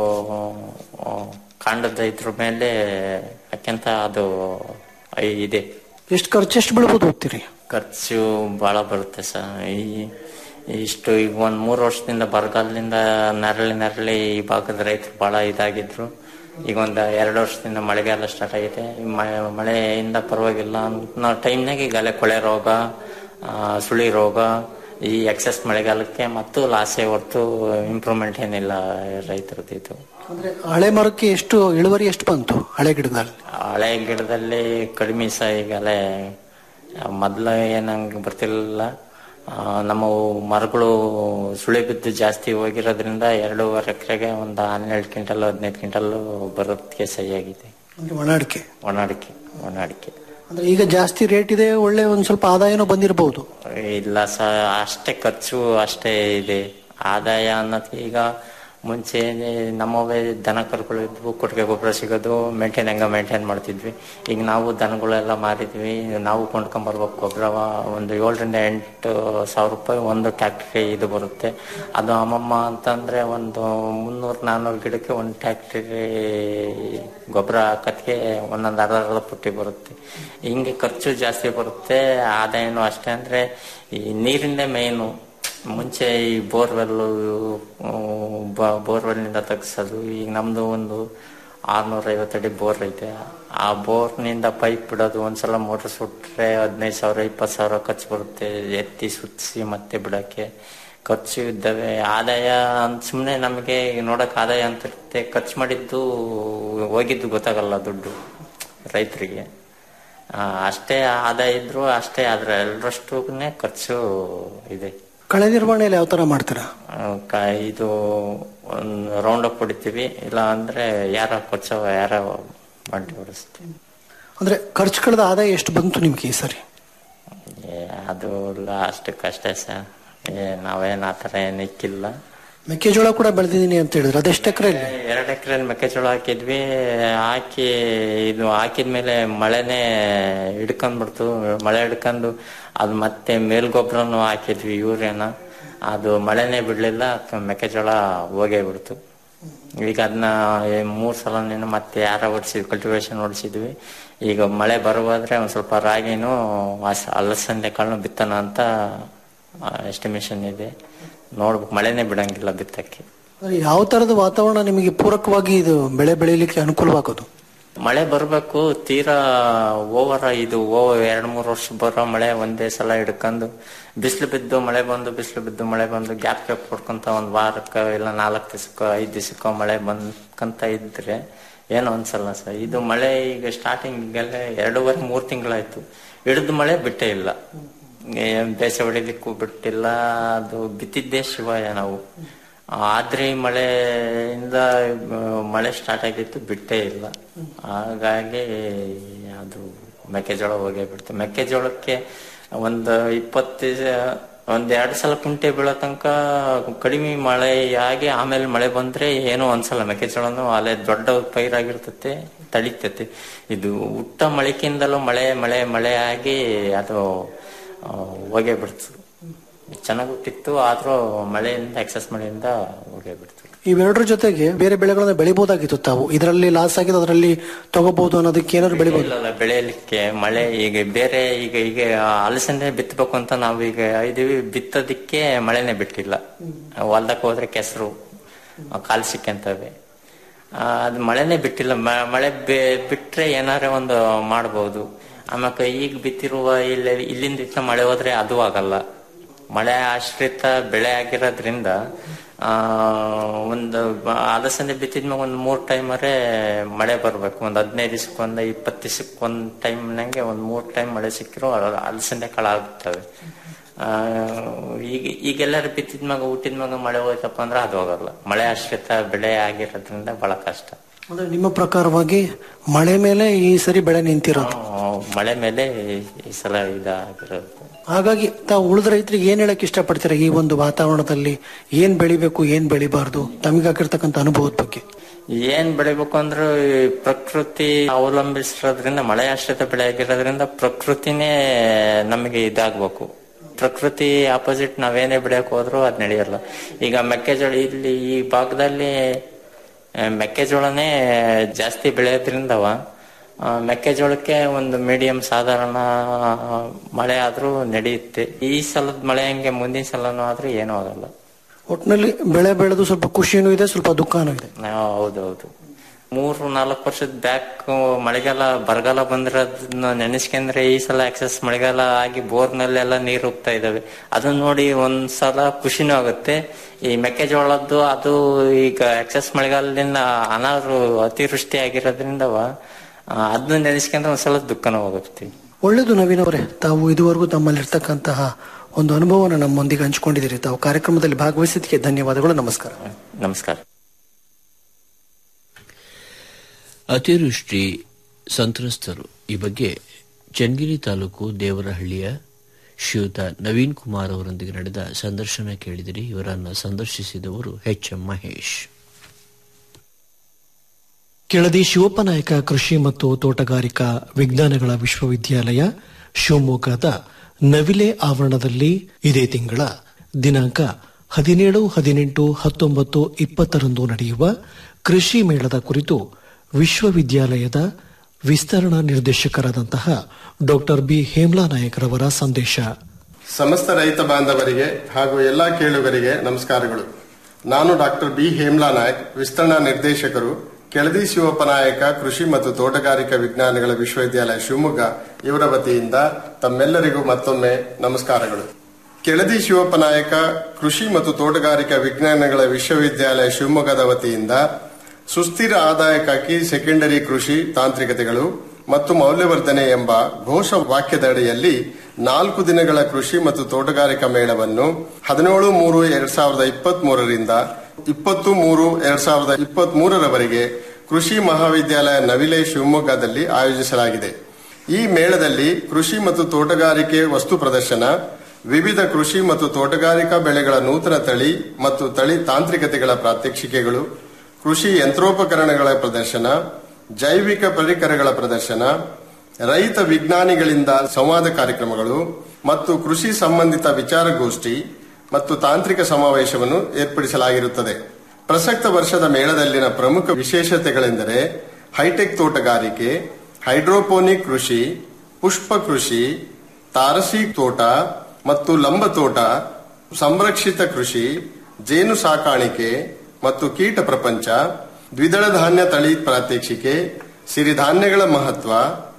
[SPEAKER 1] ಕಾಂಡದ ಇದ್ರ ಮೇಲೆ ಯಾಕೆಂತ ಅದು ಐ- ಇದೆ
[SPEAKER 21] ಎಷ್ಟು ಖರ್ಚು ಎಷ್ಟು ಬೀಳ್ಬೋದು ಹೋಗ್ತೀರಿ
[SPEAKER 1] ಖರ್ಚು ಬಹಳ ಬರುತ್ತೆ ಸರ್ ಈ ಇಷ್ಟು ಈಗ ಒಂದ್ ಮೂರು ವರ್ಷದಿಂದ ಬರಗಾಲದಿಂದ ನರಳಿ ನರಳಿ ಈ ಭಾಗದ ರೈತರು ಬಹಳ ಇದಾಗಿದ್ರು ಈಗ ಒಂದ್ ಎರಡು ವರ್ಷದಿಂದ ಮಳೆಗಾಲ ಸ್ಟಾರ್ಟ್ ಆಗಿದೆ ಈ ಮಳೆ- ಮಳೆಯಿಂದ ಪರವಾಗಿಲ್ಲ ಅನ್ನೋ ಟೈಮ್ನಾಗ ಈಗ ಅಲೆ ಕೊಳೆ ರೋಗ ಆ, ಸುಳಿ ರೋಗ ಈ ಎಕ್ಸೆಸ್ ಮಳೆಗಾಲಕ್ಕೆ ಮತ್ತು ಲಾಸೆ ಹೊರತು ಇಂಪ್ರೂವ್ಮೆಂಟ್ ಏನಿಲ್ಲ ರೈತರದ್ದು ಇದು
[SPEAKER 21] ಅಂದ್ರೆ ಹಳೆ ಮರಕ್ಕೆ ಎಷ್ಟು ಇಳುವರಿ ಎಷ್ಟು ಬಂತು ಹಳೆ ಗಿಡದಲ್ಲಿ
[SPEAKER 1] ಹಳೆ ಗಿಡದಲ್ಲಿ ಕಡಿಮೆ ಸಹ ಈಗಲೇ ಮೊದ್ಲು ಏನಂಗೆ ಬರ್ತಿರ್ಲಿಲ್ಲ ಆ, ನಮ್ಮ ಮರಗಳು ಸುಳಿ ಬಿದ್ದು ಜಾಸ್ತಿ ಹೋಗಿರೋದ್ರಿಂದ ಎರಡೂವರೆ ಎಕರೆಗೆ ಒಂದು ಹನ್ನೆರಡು ಕ್ವಿಂಟಲ್ ಹದಿನೈದು ಕ್ವಿಂಟಲ್ ಬರೋದಕ್ಕೆ ಸಹಿಯಾಗಿದೆ
[SPEAKER 21] ಅಂದ್ರೆ ಒಣ ಅಡಿಕೆ
[SPEAKER 1] ಒಣ ಅಡಿಕೆ ಒಣ ಅಡಿಕೆ
[SPEAKER 21] ಅಂದ್ರೆ ಈಗ ಜಾಸ್ತಿ ರೇಟ್ ಇದೆ ಒಳ್ಳೆ ಒಂದ್ ಸ್ವಲ್ಪ ಆದಾಯನೂ ಬಂದಿರಬಹುದು
[SPEAKER 1] ಇಲ್ಲ ಸ ಅಷ್ಟೇ ಖರ್ಚು ಅಷ್ಟೇ ಇದೆ ಆದಾಯ ಅನ್ನೋದು ಈಗ ಮುಂಚೆ ನಮ್ಮವೇ ದನ ಕರುಗಳು ಇದ್ವು ಕೊಟ್ಟಿಗೆ ಗೊಬ್ಬರ ಸಿಗೋದು ಮೇಂಟೈನ್ ಹೆಂಗ ಮೇಂಟೈನ್ ಮಾಡ್ತಿದ್ವಿ ಈಗ ನಾವು ದನಗಳೆಲ್ಲ ಮಾರಿದ್ವಿ ನಾವು ಕೊಂಡ್ಕೊಂಬರ್ಬೇಕು ಗೊಬ್ಬರ ಒಂದು ಏಳರಿಂದ ಎಂಟು ಸಾವಿರ ರೂಪಾಯಿ ಒಂದು ಟ್ಯಾಕ್ಟ್ರಿ ಇದು ಬರುತ್ತೆ ಅದು ಅಮ್ಮಮ್ಮ ಅಂತಂದ್ರೆ ಒಂದು ಮುನ್ನೂರು ನಾನ್ನೂರು ಗಿಡಕ್ಕೆ ಒಂದು ಟ್ಯಾಕ್ಟ್ರಿ ಗೊಬ್ಬರ ಹಾಕೋದಕ್ಕೆ ಒಂದೊಂದು ಅರ್ಧ ಅರ್ಧ ಪುಟ್ಟಿ ಬರುತ್ತೆ ಹಿಂಗೆ ಖರ್ಚು ಜಾಸ್ತಿ ಬರುತ್ತೆ ಆದಾಯನೂ ಅಷ್ಟೇ ಅಂದ್ರೆ ಈ ನೀರಿಂದೇ ಮೇಯ್ನು ಮುಂಚೆ ಈ ಬೋರ್ವೆಲ್ ಬೋರ್ವೆಲ್ನಿಂದ ತೆಗ್ಸೋದು ಈಗ ನಮ್ದು ಒಂದು ಆರ್ನೂರ ಐವತ್ತಡಿ ಬೋರ್ ಐತೆ ಆ ಬೋರ್ನಿಂದ ಪೈಪ್ ಬಿಡೋದು ಒಂದ್ಸಲ ಮೋಟರ್ ಸುಟ್ರೆ ಹದಿನೈದು ಸಾವಿರ ಇಪ್ಪತ್ತು ಸಾವಿರ ಖರ್ಚು ಬರುತ್ತೆ ಎತ್ತಿ ಸುತ್ತಿಸಿ ಮತ್ತೆ ಬಿಡಕ್ಕೆ ಖರ್ಚು ಇದ್ದಾವೆ ಆದಾಯ ಅಂತ ಸುಮ್ಮನೆ ನಮಗೆ ನೋಡಕ್ ಆದಾಯ ಅಂತ ಇರುತ್ತೆ ಖರ್ಚು ಮಾಡಿದ್ದು ಹೋಗಿದ್ದು ಗೊತ್ತಾಗಲ್ಲ ದುಡ್ಡು ರೈತರಿಗೆ ಆ, ಅಷ್ಟೇ ಆದಾಯ ಇದ್ರು ಅಷ್ಟೇ ಆದ್ರೆ ಎಲ್ಲರಷ್ಟುನೇ ಖರ್ಚು ಇದೆ
[SPEAKER 21] ಕಳೆ ನಿರ್ವಹಣೆಯಲ್ಲಿ ಯಾವ ತರ ಮಾಡ್ತೀರಾ
[SPEAKER 1] ಆ, ಕ- ಇದು ಒಂದು ರೌಂಡ್ ಅಪ್ ಹೊಡಿತೀವಿ ಇಲ್ಲ ಅಂದ್ರೆ ಯಾರ ಕೊಚ್ಚವ ಯಾರ ಬಂಡಿ ಹೊಡಿಸ್ತೀವಿ
[SPEAKER 21] ಅಂದ್ರೆ ಖರ್ಚು ಕಳೆದ ಆದಾಯ ಎಷ್ಟು ಬಂತು ನಿಮ್ಗೆ ಈ ಸರಿ
[SPEAKER 1] ಏ, ಅದು ಇಲ್ಲ ಅಷ್ಟಕ್ಕೆ ಅಷ್ಟೇ ಸರ್ ಏ ನಾವೇನ್ ಆತರ ಏನ್ ಇಕ್ಕಿಲ್ಲ
[SPEAKER 21] ಮೆಕ್ಕೆಜೋಳ ಕೂಡ ಬೆಳೆದಿದ್ದೀನಿ ಅಂತ ಹೇಳಿದ್ರೆ ಅದೆಷ್ಟು ಎಕರೆಯಲ್ಲಿ
[SPEAKER 1] ಎರಡು ಎಕರೆ ಮೆಕ್ಕೆಜೋಳ ಹಾಕಿದ್ವಿ ಹಾಕಿ ಇದು ಹಾಕಿದ್ಮೇಲೆ ಮಳೆನೇ ಹಿಡ್ಕೊಂಡ್ಬಿಡ್ತು ಮಳೆ ಹಿಡ್ಕೊಂಡು ಅದು ಮತ್ತೆ ಮೇಲ್ಗೊಬ್ಬರನು ಹಾಕಿದ್ವಿ ಯೂರಿಯಾನ ಅದು ಮಳೆನೇ ಬಿಡ್ಲಿಲ್ಲ ಕ- ಮೆಕ್ಕೆಜೋಳ ಹೋಗೇ ಬಿಡ್ತು ಈಗ ಅದನ್ನ ಮೂರ್ ಸಲ ಮತ್ತೆ ಯಾರ ಹೊಡ್ಸಿದ್ವಿ ಕಲ್ಟಿವೇಶನ್ ಹೊಡ್ಸಿದ್ವಿ ಈಗ ಮಳೆ ಬರುವಾದ್ರೆ ಒಂದ್ ಸ್ವಲ್ಪ ರಾಗಿನೂ ಅಸ- ಅಲಸಂದೆ ಕಾಳನ್ನು ಬಿತ್ತನ ಅಂತ ಎಸ್ಟಿಮೇಶನ್ ಇದೆ ನೋಡ್ಬೇಕು ಮಳೆನೇ ಬಿಡಂಗಿಲ್ಲ ಬಿತ್ತಕ್ಕೆ
[SPEAKER 21] ಅಂದ್ರೆ ಯಾವ ತರದ ವಾತಾವರಣ ನಿಮಗೆ ಪೂರಕವಾಗಿ ಇದು ಬೆಳೆ ಬೆಳೀಲಿಕ್ಕೆ ಅನುಕೂಲವಾಗೋದು
[SPEAKER 1] ಮಳೆ ಬರ್ಬೇಕು ತೀರಾ ಓವರ್ ಇದು ಓ ಎರಡ್ ಮೂರ್ ವರ್ಷ ಬರೋ ಮಳೆ ಒಂದೇ ಸಲ ಹಿಡ್ಕೊಂಡು ಬಿಸಿಲು ಬಿದ್ದು ಮಳೆ ಬಂದು ಬಿಸಿಲು ಬಿದ್ದು ಮಳೆ ಬಂದು ಗ್ಯಾಪ್ ಗ್ಯಾಪ್ ಕೊಡ್ಕೊಂತ ಒಂದ್ ವಾರಕ್ಕ ಇಲ್ಲ ನಾಲ್ಕು ದಿವಸಕ್ಕೋ ಐದ್ ದಿವಸಕ್ಕೋ ಮಳೆ ಬಂದ್ಕಂತ ಇದ್ರೆ ಏನೋ ಅನ್ಸಲ್ಲ ಸರ್ ಇದು ಮಳೆ ಈಗ ಸ್ಟಾರ್ಟಿಂಗ್ ಎಲ್ಲ ಎರಡೂವರೆ ಮೂರ್ ತಿಂಗಳಾಯ್ತು ಹಿಡಿದು ಮಳೆ ಬಿಟ್ಟೇ ಇಲ್ಲ ಏನ್ ಬೇಸೆ ಹೊಡಿಲಿಕ್ಕೂ ಬಿಟ್ಟಿಲ್ಲ ಅದು ಬಿತ್ತಿದ್ದೇ ಶಿವಾಯ ನಾವು ಆದ್ರೆ ಈ ಮಳೆಯಿಂದ ಆ, ಮಳೆ ಸ್ಟಾರ್ಟ್ ಆಗಿತ್ತು ಬಿಟ್ಟೇ ಇಲ್ಲ ಹಾಗಾಗಿ ಅದು ಮೆಕ್ಕೆಜೋಳ ಹೋಗೇ ಬಿಡ್ತು ಮೆಕ್ಕೆಜೋಳಕ್ಕೆ ಒಂದು ಇಪ್ಪತ್ತು ಒಂದ್ ಎರಡ್ ಸಲ ಕುಂಟೆ ಬೀಳೋ ತನಕ ಕಡಿಮೆ ಮಳೆ ಆಗಿ ಆಮೇಲೆ ಮಳೆ ಬಂದ್ರೆ ಏನೋ ಅನ್ಸಲ್ಲ ಮೆಕ್ಕೆಜೋಳನು ಅಲ್ಲೇ ದೊಡ್ಡ ಪೈರಾಗಿರ್ತತೆ ತಳಿತತೆ ಇದು ಹುಟ್ಟ ಮಳಿಕೆಯಿಂದಲೂ ಮಳೆ ಮಳೆ ಮಳೆ ಆಗಿ ಅದು ಆ, ಹೋಗೇ ಬಿಡ್ತು ಚೆನ್ನಾಗಿ ಹುಟ್ಟಿತ್ತು ಆದ್ರೂ ಮಳೆಯಿಂದ ಎಕ್ಸಸ್ ಮಳೆಯಿಂದ ಹೋಗೇ ಬಿಡ್ತು
[SPEAKER 21] ಇವೆರಡರ ಜೊತೆಗೆ ಬೇರೆ ಬೆಳೆಗಳನ್ನ ಬೆಳಿಬಹುದಾಗಿತ್ತು ತಾವು ಇದರಲ್ಲಿ ಲಾಸ್ ಆಗಿದೆ ಅದರಲ್ಲಿ ತಗೋಬಹುದು ಅನ್ನೋದಕ್ಕೆ ಏನಾದ್ರು ಬೆಳಿಬಹುದು
[SPEAKER 1] ಇಲ್ಲ ಬೆಳೆಯಲಿಕ್ಕೆ ಮಳೆ ಈಗ ಬೇರೆ ಈಗ ಈಗ ಅಲಸಂದೆ ಬಿತ್ತಬೇಕು ಅಂತ ನಾವು ಈಗ ಇದೀವಿ ಬಿತ್ತೋದಿಕ್ಕೆ ಮಳೆನೆ ಬಿಟ್ಟಿಲ್ಲ ಹೊಲ್ದಕ್ಕೆ ಹೋದ್ರೆ ಕೆಸರು ಕಾಲು ಸಿಕ್ಕಂತವೆ ಆ, ಅದು ಮಳೆನೆ ಬಿಟ್ಟಿಲ್ಲ ಮ- ಮಳೆ ಬೆ- ಬಿಟ್ರೆ ಏನಾರ ಒಂದು ಮಾಡಬಹುದು ಆಮೇಲೆ ಈಗ ಬಿತ್ತಿರುವ ಇಲ್ಲಿ ಇಲ್ಲಿಂದ ಇತ್ತ ಮಳೆ ಹೋದ್ರೆ ಅದು ಆಗಲ್ಲ ಮಳೆ ಆಶ್ರಿತ ಬೆಳೆ ಆಗಿರೋದ್ರಿಂದ ಆ ಒಂದು ಬ- ಅಲಸಂದೆ ಬಿತ್ತಿದ್ಮ್ಯಾಗ ಒಂದು ಮೂರ್ ಟೈಮರೇ ಮಳೆ ಬರ್ಬೇಕು ಒಂದ್ ಹದಿನೈದು ದಿವಸಕ್ಕೆ ಒಂದು ಇಪ್ಪತ್ತು ದಿವಸಕ್ಕೆ ಒಂದ್ ಟೈಮ್ ನಂಗೆ ಒಂದ್ ಮೂರ್ ಟೈಮ್ ಮಳೆ ಸಿಕ್ಕಿರೋ ಅಲ್- ಅಲಸಂದೆ ಕಾಳಾಗುತ್ತವೆ ಆ, ಈಗ ಈಗೆಲ್ಲರೂ ಬಿತ್ತಿದ್ಮ್ಯಾಗ ಹುಟ್ಟಿದ್ಮ್ಯಾಗ ಮಳೆ ಹೋಯ್ತಪ್ಪ ಅಂದ್ರೆ ಅದು ಹೋಗಲ್ಲ ಮಳೆ ಆಶ್ರಿತ ಬೆಳೆ ಆಗಿರೋದ್ರಿಂದ ಬಹಳ ಕಷ್ಟ
[SPEAKER 21] ಅಂದ್ರೆ ನಿಮ್ಮ ಪ್ರಕಾರವಾಗಿ ಮಳೆ ಮೇಲೆ ಈ ಸರಿ ಬೆಳೆ ನಿಂತಿರೋದು
[SPEAKER 1] ಆ, ಮಳೆ ಮೇಲೆ ಈ ಸಲ ಇದಾಗಿರೋದು
[SPEAKER 21] ಹಾಗಾಗಿ ತಾವು ಉಳಿದ ರೈತರಿಗೆ ಏನ್ ಹೇಳಕ್ ಇಷ್ಟಪಡ್ತೀರಾ ಈ ಒಂದು ವಾತಾವರಣದಲ್ಲಿ ಏನ್ ಬೆಳಿಬೇಕು ಏನ್ ಬೆಳಿಬಾರ್ದು ತಮಗಾಗಿರ್ತಕ್ಕಂಥ ಅನುಭವದ ಬಗ್ಗೆ
[SPEAKER 1] ಏನ್ ಬೆಳಿಬೇಕು ಅಂದ್ರೆ ಈ ಪ್ರಕೃತಿ ಅವಲಂಬಿಸಿರೋದ್ರಿಂದ ಮಳೆ ಆಶ್ರಿತ ಬೆಳೆ ಆಗಿರೋದ್ರಿಂದ ಪ್ರಕೃತಿನೇ ನಮಗೆ ಇದಾಗ್ಬೇಕು ಪ್ರಕೃತಿ ಆಪೋಸಿಟ್ ನಾವೇನೇ ಬೆಳೆಯಕ್ ಹೋದ್ರು ಅದ್ ನಡೆಯಲ್ಲ ಈಗ ಮೆಕ್ಕೆಜೋಳ ಇಲ್ಲಿ ಈ ಭಾಗದಲ್ಲಿ ಆ, ಮೆಕ್ಕೆಜೋಳನೇ ಜಾಸ್ತಿ ಬೆಳೆಯೋದ್ರಿಂದವ ಆ, ಮೆಕ್ಕೆಜೋಳಕ್ಕೆ ಒಂದು ಮೀಡಿಯಂ ಸಾಧಾರಣ ಮಳೆ ಆದ್ರೂ ನಡೆಯುತ್ತೆ ಈ ಸಲದ ಮಳೆ ಹಂಗೆ ಮುಂದಿನ ಸಲನೂ ಆದ್ರೂ ಏನೂ ಆಗಲ್ಲ
[SPEAKER 21] ಒಟ್ಟಿನಲ್ಲಿ ಬೆಳೆ ಬೆಳೆದು ಸ್ವಲ್ಪ ಖುಷಿನೂ ಇದೆ ಸ್ವಲ್ಪ ದುಃಖನೂ ಇದೆ
[SPEAKER 1] ಆ, ಹೌದೌದು ಮೂರು ನಾಲ್ಕು ವರ್ಷದ ಬ್ಯಾಕ್ ಮಳೆಗಾಲ ಬರಗಾಲ ಬಂದಿರೋದನ್ನ ನೆನೆಸ್ಕೊಂಡ್ರೆ ಈ ಸಲ ಎಕ್ಸಸ್ ಮಳೆಗಾಲ ಆಗಿ ಬೋರ್ನಲ್ಲೆಲ್ಲ ನೀರು ಹೋಗ್ತಾ ಇದಾವೆ ಅದನ್ನ ನೋಡಿ ಒಂದ್ಸಲ ಖುಷಿನೂ ಆಗುತ್ತೆ ಈ ಮೆಕ್ಕೆಜೋಳದ್ದು ಅದು ಈಗ ಎಕ್ಸಸ್ ಮಳೆಗಾಲದಿಂದ ಅನಾರು ಅತಿವೃಷ್ಟಿ ಆಗಿರೋದ್ರಿಂದವ ಅದನ್ನ ನೆನೆಸ್ಕೊಂಡ್ರೆ ಒಂದ್ಸಲ ದುಃಖನೂ ಹೋಗುತ್ತೆ
[SPEAKER 21] ಒಳ್ಳೇದು ನವೀನ್ ಅವರೇ ತಾವು ಇದುವರೆಗೂ ತಮ್ಮಲ್ಲಿರ್ತಕ್ಕಂತಹ ಒಂದು ಅನುಭವನ ನಮ್ಮೊಂದಿಗೆ ಹಂಚಿಕೊಂಡಿದ್ದೀರಿ ತಾವು ಕಾರ್ಯಕ್ರಮದಲ್ಲಿ ಭಾಗವಹಿಸಿದ್ದಕ್ಕೆ ಧನ್ಯವಾದಗಳು ನಮಸ್ಕಾರ
[SPEAKER 1] ನಮಸ್ಕಾರ
[SPEAKER 2] ಅತಿವೃಷ್ಟಿ ಸಂತ್ರಸ್ತರು ಈ ಬಗ್ಗೆ ಚನ್ನಗಿರಿ ತಾಲೂಕು ದೇವರಹಳ್ಳಿಯ ಶ್ರೀಯುತ ನವೀನ್ ಕುಮಾರ್ ಅವರೊಂದಿಗೆ ನಡೆದ ಸಂದರ್ಶನ ಕೇಳಿದಿರಿ ಇವರನ್ನು ಸಂದರ್ಶಿಸಿದವರು ಎಚ್ ಎಂ ಮಹೇಶ್
[SPEAKER 21] ಕೆಳದಿ ಶಿವಪ್ಪನಾಯಕ ಕೃಷಿ ಮತ್ತು ತೋಟಗಾರಿಕಾ ವಿಜ್ಞಾನಗಳ ವಿಶ್ವವಿದ್ಯಾಲಯ ಶಿವಮೊಗ್ಗದ ನವಿಲೆ ಆವರಣದಲ್ಲಿ ಇದೇ ತಿಂಗಳ ದಿನಾಂಕ ಹದಿನೇಳು ಹದಿನೆಂಟು ಹತ್ತೊಂಬತ್ತು ಇಪ್ಪತ್ತರಂದು ನಡೆಯುವ ಕೃಷಿ ಮೇಳದ ಕುರಿತು ವಿಶ್ವವಿದ್ಯಾಲಯದ ವಿಸ್ತರಣಾ ನಿರ್ದೇಶಕರಾದಂತಹ ಡಾಕ್ಟರ್ ಬಿ ಹೇಮ್ಲಾ ನಾಯಕರವರ ಸಂದೇಶ
[SPEAKER 4] ಸಮಸ್ತ ರೈತ ಬಾಂಧವರಿಗೆ ಹಾಗೂ ಎಲ್ಲಾ ಕೇಳುಗರಿಗೆ ನಮಸ್ಕಾರಗಳು ನಾನು ಡಾಕ್ಟರ್ ಬಿ ಹೇಮ್ಲಾ ನಾಯಕ್ ವಿಸ್ತರಣಾ ನಿರ್ದೇಶಕರು ಕೆಳದಿ ಶಿವಪ್ಪ ನಾಯಕ ಕೃಷಿ ಮತ್ತು ತೋಟಗಾರಿಕಾ ವಿಜ್ಞಾನಗಳ ವಿಶ್ವವಿದ್ಯಾಲಯ ಶಿವಮೊಗ್ಗ ಇವರ ವತಿಯಿಂದ ತಮ್ಮೆಲ್ಲರಿಗೂ ಮತ್ತೊಮ್ಮೆ ನಮಸ್ಕಾರಗಳು ಕೆಳದಿ ಶಿವಪ್ಪ ನಾಯಕ ಕೃಷಿ ಮತ್ತು ತೋಟಗಾರಿಕಾ ವಿಜ್ಞಾನಗಳ ವಿಶ್ವವಿದ್ಯಾಲಯ ಶಿವಮೊಗ್ಗದ ವತಿಯಿಂದ ಸುಸ್ಥಿರ ಆದಾಯಕ್ಕಾಗಿ ಸೆಕೆಂಡರಿ ಕೃಷಿ ತಾಂತ್ರಿಕತೆಗಳು ಮತ್ತು ಮೌಲ್ಯವರ್ಧನೆ ಎಂಬ ಘೋಷ ವಾಕ್ಯದ ಅಡಿಯಲ್ಲಿ ನಾಲ್ಕು ದಿನಗಳ ಕೃಷಿ ಮತ್ತು ತೋಟಗಾರಿಕಾ ಮೇಳವನ್ನು ಹದಿನೇಳು ಮೂರು ಎರಡ್ ಸಾವಿರದ ಇಪ್ಪತ್ತ್ ಮೂರರಿಂದ ಇಪ್ಪತ್ತು ಮೂರು ಎರಡ್ ಸಾವಿರದ ಇಪ್ಪತ್ತ್ ಮೂರರವರೆಗೆ ಕೃಷಿ ಮಹಾವಿದ್ಯಾಲಯ ನವಿಲೆ ಶಿವಮೊಗ್ಗದಲ್ಲಿ ಆಯೋಜಿಸಲಾಗಿದೆ ಈ ಮೇಳದಲ್ಲಿ ಕೃಷಿ ಮತ್ತು ತೋಟಗಾರಿಕೆ ವಸ್ತು ಪ್ರದರ್ಶನ ವಿವಿಧ ಕೃಷಿ ಮತ್ತು ತೋಟಗಾರಿಕಾ ಬೆಳೆಗಳ ನೂತನ ತಳಿ ಮತ್ತು ತಳಿ ತಾಂತ್ರಿಕತೆಗಳ ಪ್ರಾತ್ಯಕ್ಷಿಕೆಗಳು ಕೃಷಿ ಯಂತ್ರೋಪಕರಣಗಳ ಪ್ರದರ್ಶನ ಜೈವಿಕ ಪರಿಕರಗಳ ಪ್ರದರ್ಶನ ರೈತ ವಿಜ್ಞಾನಿಗಳಿಂದ ಸಂವಾದ ಕಾರ್ಯಕ್ರಮಗಳು ಮತ್ತು ಕೃಷಿ ಸಂಬಂಧಿತ ವಿಚಾರಗೋಷ್ಠಿ ಮತ್ತು ತಾಂತ್ರಿಕ ಸಮಾವೇಶವನ್ನು ಏರ್ಪಡಿಸಲಾಗಿರುತ್ತದೆ ಪ್ರಸಕ್ತ ವರ್ಷದ ಮೇಳದಲ್ಲಿನ ಪ್ರಮುಖ ವಿಶೇಷತೆಗಳೆಂದರೆ ಹೈಟೆಕ್ ತೋಟಗಾರಿಕೆ ಹೈಡ್ರೋಪೋನಿಕ್ ಕೃಷಿ ಪುಷ್ಪ ಕೃಷಿ ತಾರಸಿ ತೋಟ ಮತ್ತು ಲಂಬ ತೋಟ ಸಂರಕ್ಷಿತ ಕೃಷಿ ಜೇನು ಸಾಕಾಣಿಕೆ ಮತ್ತು ಕೀಟ ಪ್ರಪಂಚ ದ್ವಿದಳ ಧಾನ್ಯ ತಳಿ ಪ್ರಾತ್ಯಕ್ಷಿಕೆ ಸಿರಿಧಾನ್ಯಗಳ ಮಹತ್ವ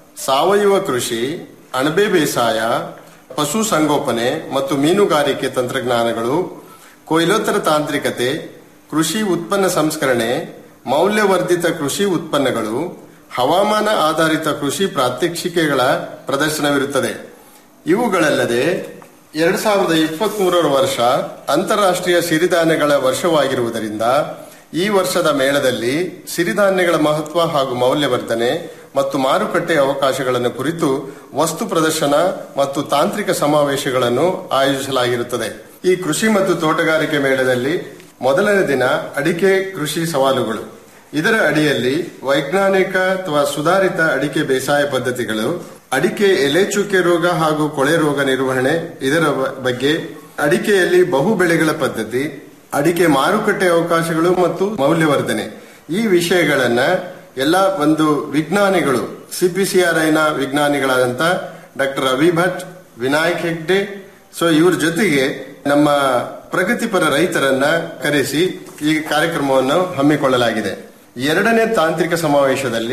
[SPEAKER 4] ಸಾವಯವ ಕೃಷಿ ಅಣಬೆ ಬೇಸಾಯ ಪಶು ಸಂಗೋಪನೆ ಮತ್ತು ಮೀನುಗಾರಿಕೆ ತಂತ್ರಜ್ಞಾನಗಳು ಕೊಯ್ಲೋತ್ತರ ತಾಂತ್ರಿಕತೆ ಕೃಷಿ ಉತ್ಪನ್ನ ಸಂಸ್ಕರಣೆ ಮೌಲ್ಯವರ್ಧಿತ ಕೃಷಿ ಉತ್ಪನ್ನಗಳು ಹವಾಮಾನ ಆಧಾರಿತ ಕೃಷಿ ಪ್ರಾತ್ಯಕ್ಷಿಕೆಗಳ ಪ್ರದರ್ಶನವಿರುತ್ತದೆ ಇವುಗಳಲ್ಲದೆ ಎರಡ್ ಸಾವಿರದ ಇಪ್ಪತ್ತ್ ಮೂರರ ವರ್ಷ ಅಂತಾರಾಷ್ಟ್ರೀಯ ಸಿರಿಧಾನ್ಯಗಳ ವರ್ಷವಾಗಿರುವುದರಿಂದ ಈ ವರ್ಷದ ಮೇಳದಲ್ಲಿ ಸಿರಿಧಾನ್ಯಗಳ ಮಹತ್ವ ಹಾಗೂ ಮೌಲ್ಯವರ್ಧನೆ ಮತ್ತು ಮಾರುಕಟ್ಟೆ ಅವಕಾಶಗಳನ್ನು ಕುರಿತು ವಸ್ತು ಪ್ರದರ್ಶನ ಮತ್ತು ತಾಂತ್ರಿಕ ಸಮಾವೇಶಗಳನ್ನು ಆಯೋಜಿಸಲಾಗಿರುತ್ತದೆ ಈ ಕೃಷಿ ಮತ್ತು ತೋಟಗಾರಿಕೆ ಮೇಳದಲ್ಲಿ ಮೊದಲನೇ ದಿನ ಅಡಿಕೆ ಕೃಷಿ ಸವಾಲುಗಳು ಇದರ ಅಡಿಯಲ್ಲಿ ವೈಜ್ಞಾನಿಕ ಅಥವಾ ಸುಧಾರಿತ ಅಡಿಕೆ ಬೇಸಾಯ ಪದ್ಧತಿಗಳು ಅಡಿಕೆ ಎಲೆ ಚುಕ್ಕೆ ರೋಗ ಹಾಗೂ ಕೊಳೆ ರೋಗ ನಿರ್ವಹಣೆ ಇದರ ಬ- ಬಗ್ಗೆ ಅಡಿಕೆಯಲ್ಲಿ ಬಹು ಬೆಳೆಗಳ ಪದ್ಧತಿ ಅಡಿಕೆ ಮಾರುಕಟ್ಟೆ ಅವಕಾಶಗಳು ಮತ್ತು ಮೌಲ್ಯವರ್ಧನೆ ಈ ವಿಷಯಗಳನ್ನ ಎಲ್ಲ ಒಂದು ವಿಜ್ಞಾನಿಗಳು ಸಿಪಿಸಿಆರ್ಐನ ವಿಜ್ಞಾನಿಗಳಾದಂತ ಡಾಕ್ಟರ್ ಅಭಿ ಭಟ್ ವಿನಾಯಕ್ ಹೆಗ್ಡೆ ಸೊ ಇವ್ರ ಜೊತೆಗೆ ನಮ್ಮ ಪ್ರಗತಿಪರ ರೈತರನ್ನ ಕರೆಸಿ ಈ ಕಾರ್ಯಕ್ರಮವನ್ನು ಹಮ್ಮಿಕೊಳ್ಳಲಾಗಿದೆ ಎರಡನೇ ತಾಂತ್ರಿಕ ಸಮಾವೇಶದಲ್ಲಿ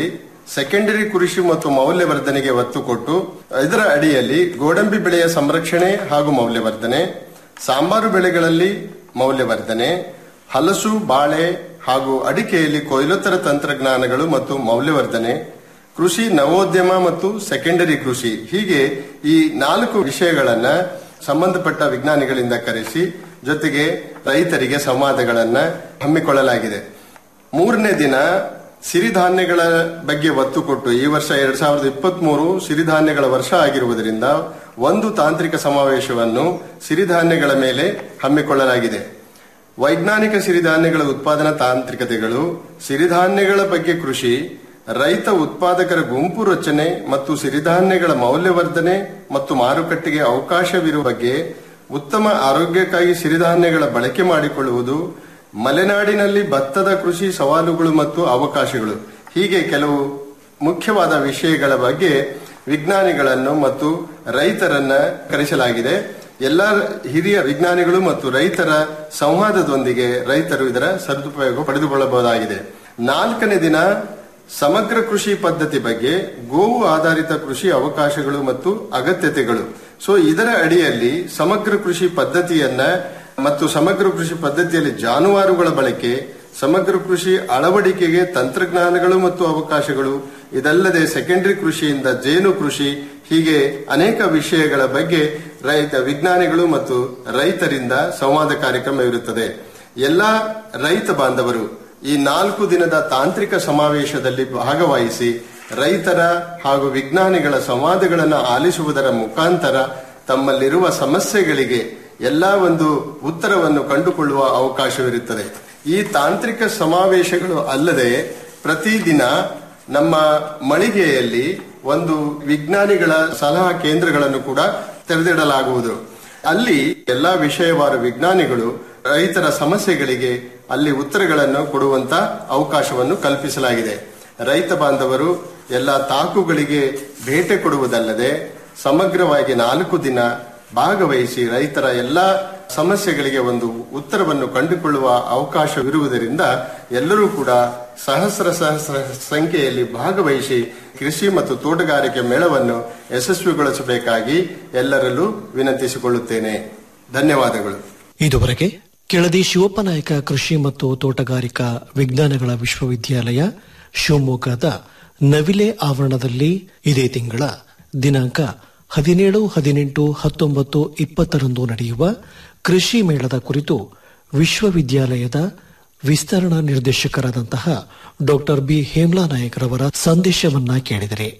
[SPEAKER 4] ಸೆಕೆಂಡರಿ ಕೃಷಿ ಮತ್ತು ಮೌಲ್ಯವರ್ಧನೆಗೆ ಒತ್ತು ಕೊಟ್ಟು ಇದರ ಅಡಿಯಲ್ಲಿ ಗೋಡಂಬಿ ಬೆಳೆಯ ಸಂರಕ್ಷಣೆ ಹಾಗೂ ಮೌಲ್ಯವರ್ಧನೆ ಸಾಂಬಾರು ಬೆಳೆಗಳಲ್ಲಿ ಮೌಲ್ಯವರ್ಧನೆ ಹಲಸು ಬಾಳೆ ಹಾಗೂ ಅಡಿಕೆಯಲ್ಲಿ ಕೊಯ್ಲೋತ್ತರ ತಂತ್ರಜ್ಞಾನಗಳು ಮತ್ತು ಮೌಲ್ಯವರ್ಧನೆ ಕೃಷಿ ನವೋದ್ಯಮ ಮತ್ತು ಸೆಕೆಂಡರಿ ಕೃಷಿ ಹೀಗೆ ಈ ನಾಲ್ಕು ವಿಷಯಗಳನ್ನ ಸಂಬಂಧಪಟ್ಟ ವಿಜ್ಞಾನಿಗಳಿಂದ ಕರೆಸಿ ಜೊತೆಗೆ ರೈತರಿಗೆ ಸಂವಾದಗಳನ್ನ ಹಮ್ಮಿಕೊಳ್ಳಲಾಗಿದೆ ಮೂರನೇ ದಿನ ಸಿರಿಧಾನ್ಯಗಳ ಬಗ್ಗೆ ಒತ್ತು ಕೊಟ್ಟು ಈ ವರ್ಷ ಎರಡ್ ಸಾವಿರದ ಇಪ್ಪತ್ತ್ ಮೂರು ಸಿರಿಧಾನ್ಯಗಳ ವರ್ಷ ಆಗಿರುವುದರಿಂದ ಒಂದು ತಾಂತ್ರಿಕ ಸಮಾವೇಶವನ್ನು ಸಿರಿಧಾನ್ಯಗಳ ಮೇಲೆ ಹಮ್ಮಿಕೊಳ್ಳಲಾಗಿದೆ ವೈಜ್ಞಾನಿಕ ಸಿರಿಧಾನ್ಯಗಳ ಉತ್ಪಾದನಾ ತಾಂತ್ರಿಕತೆಗಳು ಸಿರಿಧಾನ್ಯಗಳ ಬಗ್ಗೆ ಕೃಷಿ ರೈತ ಉತ್ಪಾದಕರ ಗುಂಪು ರಚನೆ ಮತ್ತು ಸಿರಿಧಾನ್ಯಗಳ ಮೌಲ್ಯವರ್ಧನೆ ಮತ್ತು ಮಾರುಕಟ್ಟೆಗೆ ಅವಕಾಶವಿರುವ ಬಗ್ಗೆ ಉತ್ತಮ ಆರೋಗ್ಯಕ್ಕಾಗಿ ಸಿರಿಧಾನ್ಯಗಳ ಬಳಕೆ ಮಾಡಿಕೊಳ್ಳುವುದು ಮಲೆನಾಡಿನಲ್ಲಿ ಭತ್ತದ ಕೃಷಿ ಸವಾಲುಗಳು ಮತ್ತು ಅವಕಾಶಗಳು ಹೀಗೆ ಕೆಲವು ಮುಖ್ಯವಾದ ವಿಷಯಗಳ ಬಗ್ಗೆ ವಿಜ್ಞಾನಿಗಳನ್ನು ಮತ್ತು ರೈತರನ್ನ ಕರೆಸಲಾಗಿದೆ ಎಲ್ಲ ಹಿರಿಯ ವಿಜ್ಞಾನಿಗಳು ಮತ್ತು ರೈತರ ಸಂವಾದದೊಂದಿಗೆ ರೈತರು ಇದರ ಸದುಪಯೋಗ ಪಡೆದುಕೊಳ್ಳಬಹುದಾಗಿದೆ ನಾಲ್ಕನೇ ದಿನ ಸಮಗ್ರ ಕೃಷಿ ಪದ್ಧತಿ ಬಗ್ಗೆ ಗೋವು ಆಧಾರಿತ ಕೃಷಿ ಅವಕಾಶಗಳು ಮತ್ತು ಅಗತ್ಯತೆಗಳು ಸೊ ಇದರ ಅಡಿಯಲ್ಲಿ ಸಮಗ್ರ ಕೃಷಿ ಪದ್ಧತಿಯನ್ನ ಮತ್ತು ಸಮಗ್ರ ಕೃಷಿ ಪದ್ಧತಿಯಲ್ಲಿ ಜಾನುವಾರುಗಳ ಬಳಕೆ ಸಮಗ್ರ ಕೃಷಿ ಅಳವಡಿಕೆಗೆ ತಂತ್ರಜ್ಞಾನಗಳು ಮತ್ತು ಅವಕಾಶಗಳು ಇದಲ್ಲದೆ ಸೆಕೆಂಡರಿ ಕೃಷಿಯಿಂದ ಜೇನು ಕೃಷಿ ಹೀಗೆ ಅನೇಕ ವಿಷಯಗಳ ಬಗ್ಗೆ ರೈತ ವಿಜ್ಞಾನಿಗಳು ಮತ್ತು ರೈತರಿಂದ ಸಂವಾದ ಕಾರ್ಯಕ್ರಮ ಇರುತ್ತದೆ ಎಲ್ಲಾ ರೈತ ಬಾಂಧವರು ಈ ನಾಲ್ಕು ದಿನದ ತಾಂತ್ರಿಕ ಸಮಾವೇಶದಲ್ಲಿ ಭಾಗವಹಿಸಿ ರೈತರ ಹಾಗೂ ವಿಜ್ಞಾನಿಗಳ ಸಂವಾದಗಳನ್ನು ಆಲಿಸುವುದರ ಮುಖಾಂತರ ತಮ್ಮಲ್ಲಿರುವ ಸಮಸ್ಯೆಗಳಿಗೆ ಎಲ್ಲಾ ಒಂದು ಉತ್ತರವನ್ನು ಕಂಡುಕೊಳ್ಳುವ ಅವಕಾಶವಿರುತ್ತದೆ ಈ ತಾಂತ್ರಿಕ ಸಮಾವೇಶಗಳು ಅಲ್ಲದೆ ಪ್ರತಿದಿನ ನಮ್ಮ ಮಳಿಗೆಯಲ್ಲಿ ಒಂದು ವಿಜ್ಞಾನಿಗಳ ಸಲಹಾ ಕೇಂದ್ರಗಳನ್ನು ಕೂಡ ತೆರೆದಿಡಲಾಗುವುದು ಅಲ್ಲಿ ಎಲ್ಲಾ ವಿಷಯವಾರು ವಿಜ್ಞಾನಿಗಳು ರೈತರ ಸಮಸ್ಯೆಗಳಿಗೆ ಅಲ್ಲಿ ಉತ್ತರಗಳನ್ನು ಕೊಡುವಂತ ಅವಕಾಶವನ್ನು ಕಲ್ಪಿಸಲಾಗಿದೆ ರೈತ ಬಾಂಧವರು ಎಲ್ಲ ತಾಕುಗಳಿಗೆ ಭೇಟೆ ಕೊಡುವುದಲ್ಲದೆ ಸಮಗ್ರವಾಗಿ ನಾಲ್ಕು ದಿನ ಭಾಗವಹಿಸಿ ರೈತರ ಎಲ್ಲಾ ಸಮಸ್ಯೆಗಳಿಗೆ ಒಂದು ಉತ್ತರವನ್ನು ಕಂಡುಕೊಳ್ಳುವ ಅವಕಾಶವಿರುವುದರಿಂದ ಎಲ್ಲರೂ ಕೂಡ ಸಹಸ್ರ ಸಹಸ್ರ ಸಂಖ್ಯೆಯಲ್ಲಿ ಭಾಗವಹಿಸಿ ಕೃಷಿ ಮತ್ತು ತೋಟಗಾರಿಕೆ ಮೇಳವನ್ನು ಯಶಸ್ವಿಗೊಳಿಸಬೇಕಾಗಿ ಎಲ್ಲರಲ್ಲೂ ವಿನಂತಿಸಿಕೊಳ್ಳುತ್ತೇನೆ ಧನ್ಯವಾದಗಳು
[SPEAKER 21] ಇದುವರೆಗೆ ಕೆಳದಿ ಶಿವಪ್ಪನಾಯಕ ಕೃಷಿ ಮತ್ತು ತೋಟಗಾರಿಕಾ ವಿಜ್ಞಾನಗಳ ವಿಶ್ವವಿದ್ಯಾಲಯ ಶಿವಮೊಗ್ಗದ ನವಿಲೆ ಆವರಣದಲ್ಲಿ ಇದೇ ತಿಂಗಳ ದಿನಾಂಕ ಹದಿನೇಳು ಹದಿನೆಂಟು ಹತ್ತೊಂಬತ್ತು ಇಪ್ಪತ್ತರಂದು ನಡೆಯುವ ಕೃಷಿ ಮೇಳದ ಕುರಿತು ವಿಶ್ವವಿದ್ಯಾಲಯದ ವಿಸ್ತರಣಾ ನಿರ್ದೇಶಕರಾದಂತಹ ಡಾಕ್ಟರ್ ಬಿ ಹೇಮ್ಲಾ ನಾಯಕ್ ರವರ ಸಂದೇಶವನ್ನ ಕೇಳಿದರೆ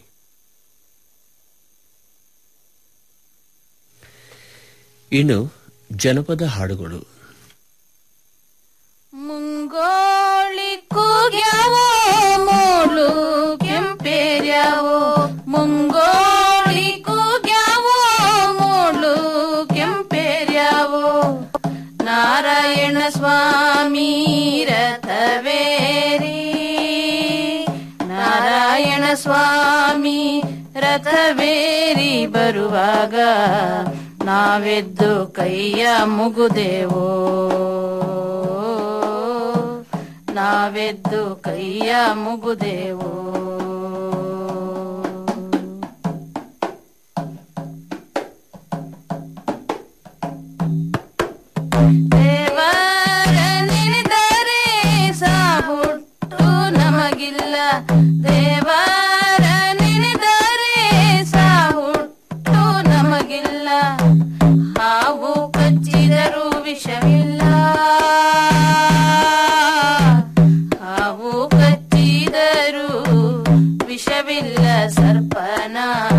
[SPEAKER 2] ಇನ್ನು ಜನಪದ ಹಾಡುಗಳು
[SPEAKER 5] ಮುಂಗೋಳಿ ಕೂಗ್ಯಾವೋ ಮೂಲು ಕೆಂಪೇರ್ಯಾವೋ ಮುಂಗೋಳಿ ಕೂಗ್ಯಾವೋ ಮೂಲು ಕೆಂಪೇರ್ಯಾವೋ ನಾರಾಯಣ ಸ್ವಾಮಿ ರಥವೇರಿ ನಾರಾಯಣ ಸ್ವಾಮಿ ರಥವೇರಿ ಬರುವಾಗ ನಾವೆದ್ದು ಕೈಯ ಮುಗುದೆವೋ ನಾವೆದ್ದು ಕೈಯ ಮುಗುದೆವೋ ದೇವರ ನೆನೆದರೆ ಸಾಹುಟ್ಟು ನಮಗಿಲ್ಲ ದೇವರ ನೆನೆದರೆ ಸಾಹುಟ್ಟು ನಮಗಿಲ್ಲ ಹಾವು ಕಚ್ಚಿದರೂ ವಿಷವಿಲ್ಲ ಹಾವು ಕಚ್ಚಿದರೂ ವಿಷವಿಲ್ಲ ಸರ್ಪನ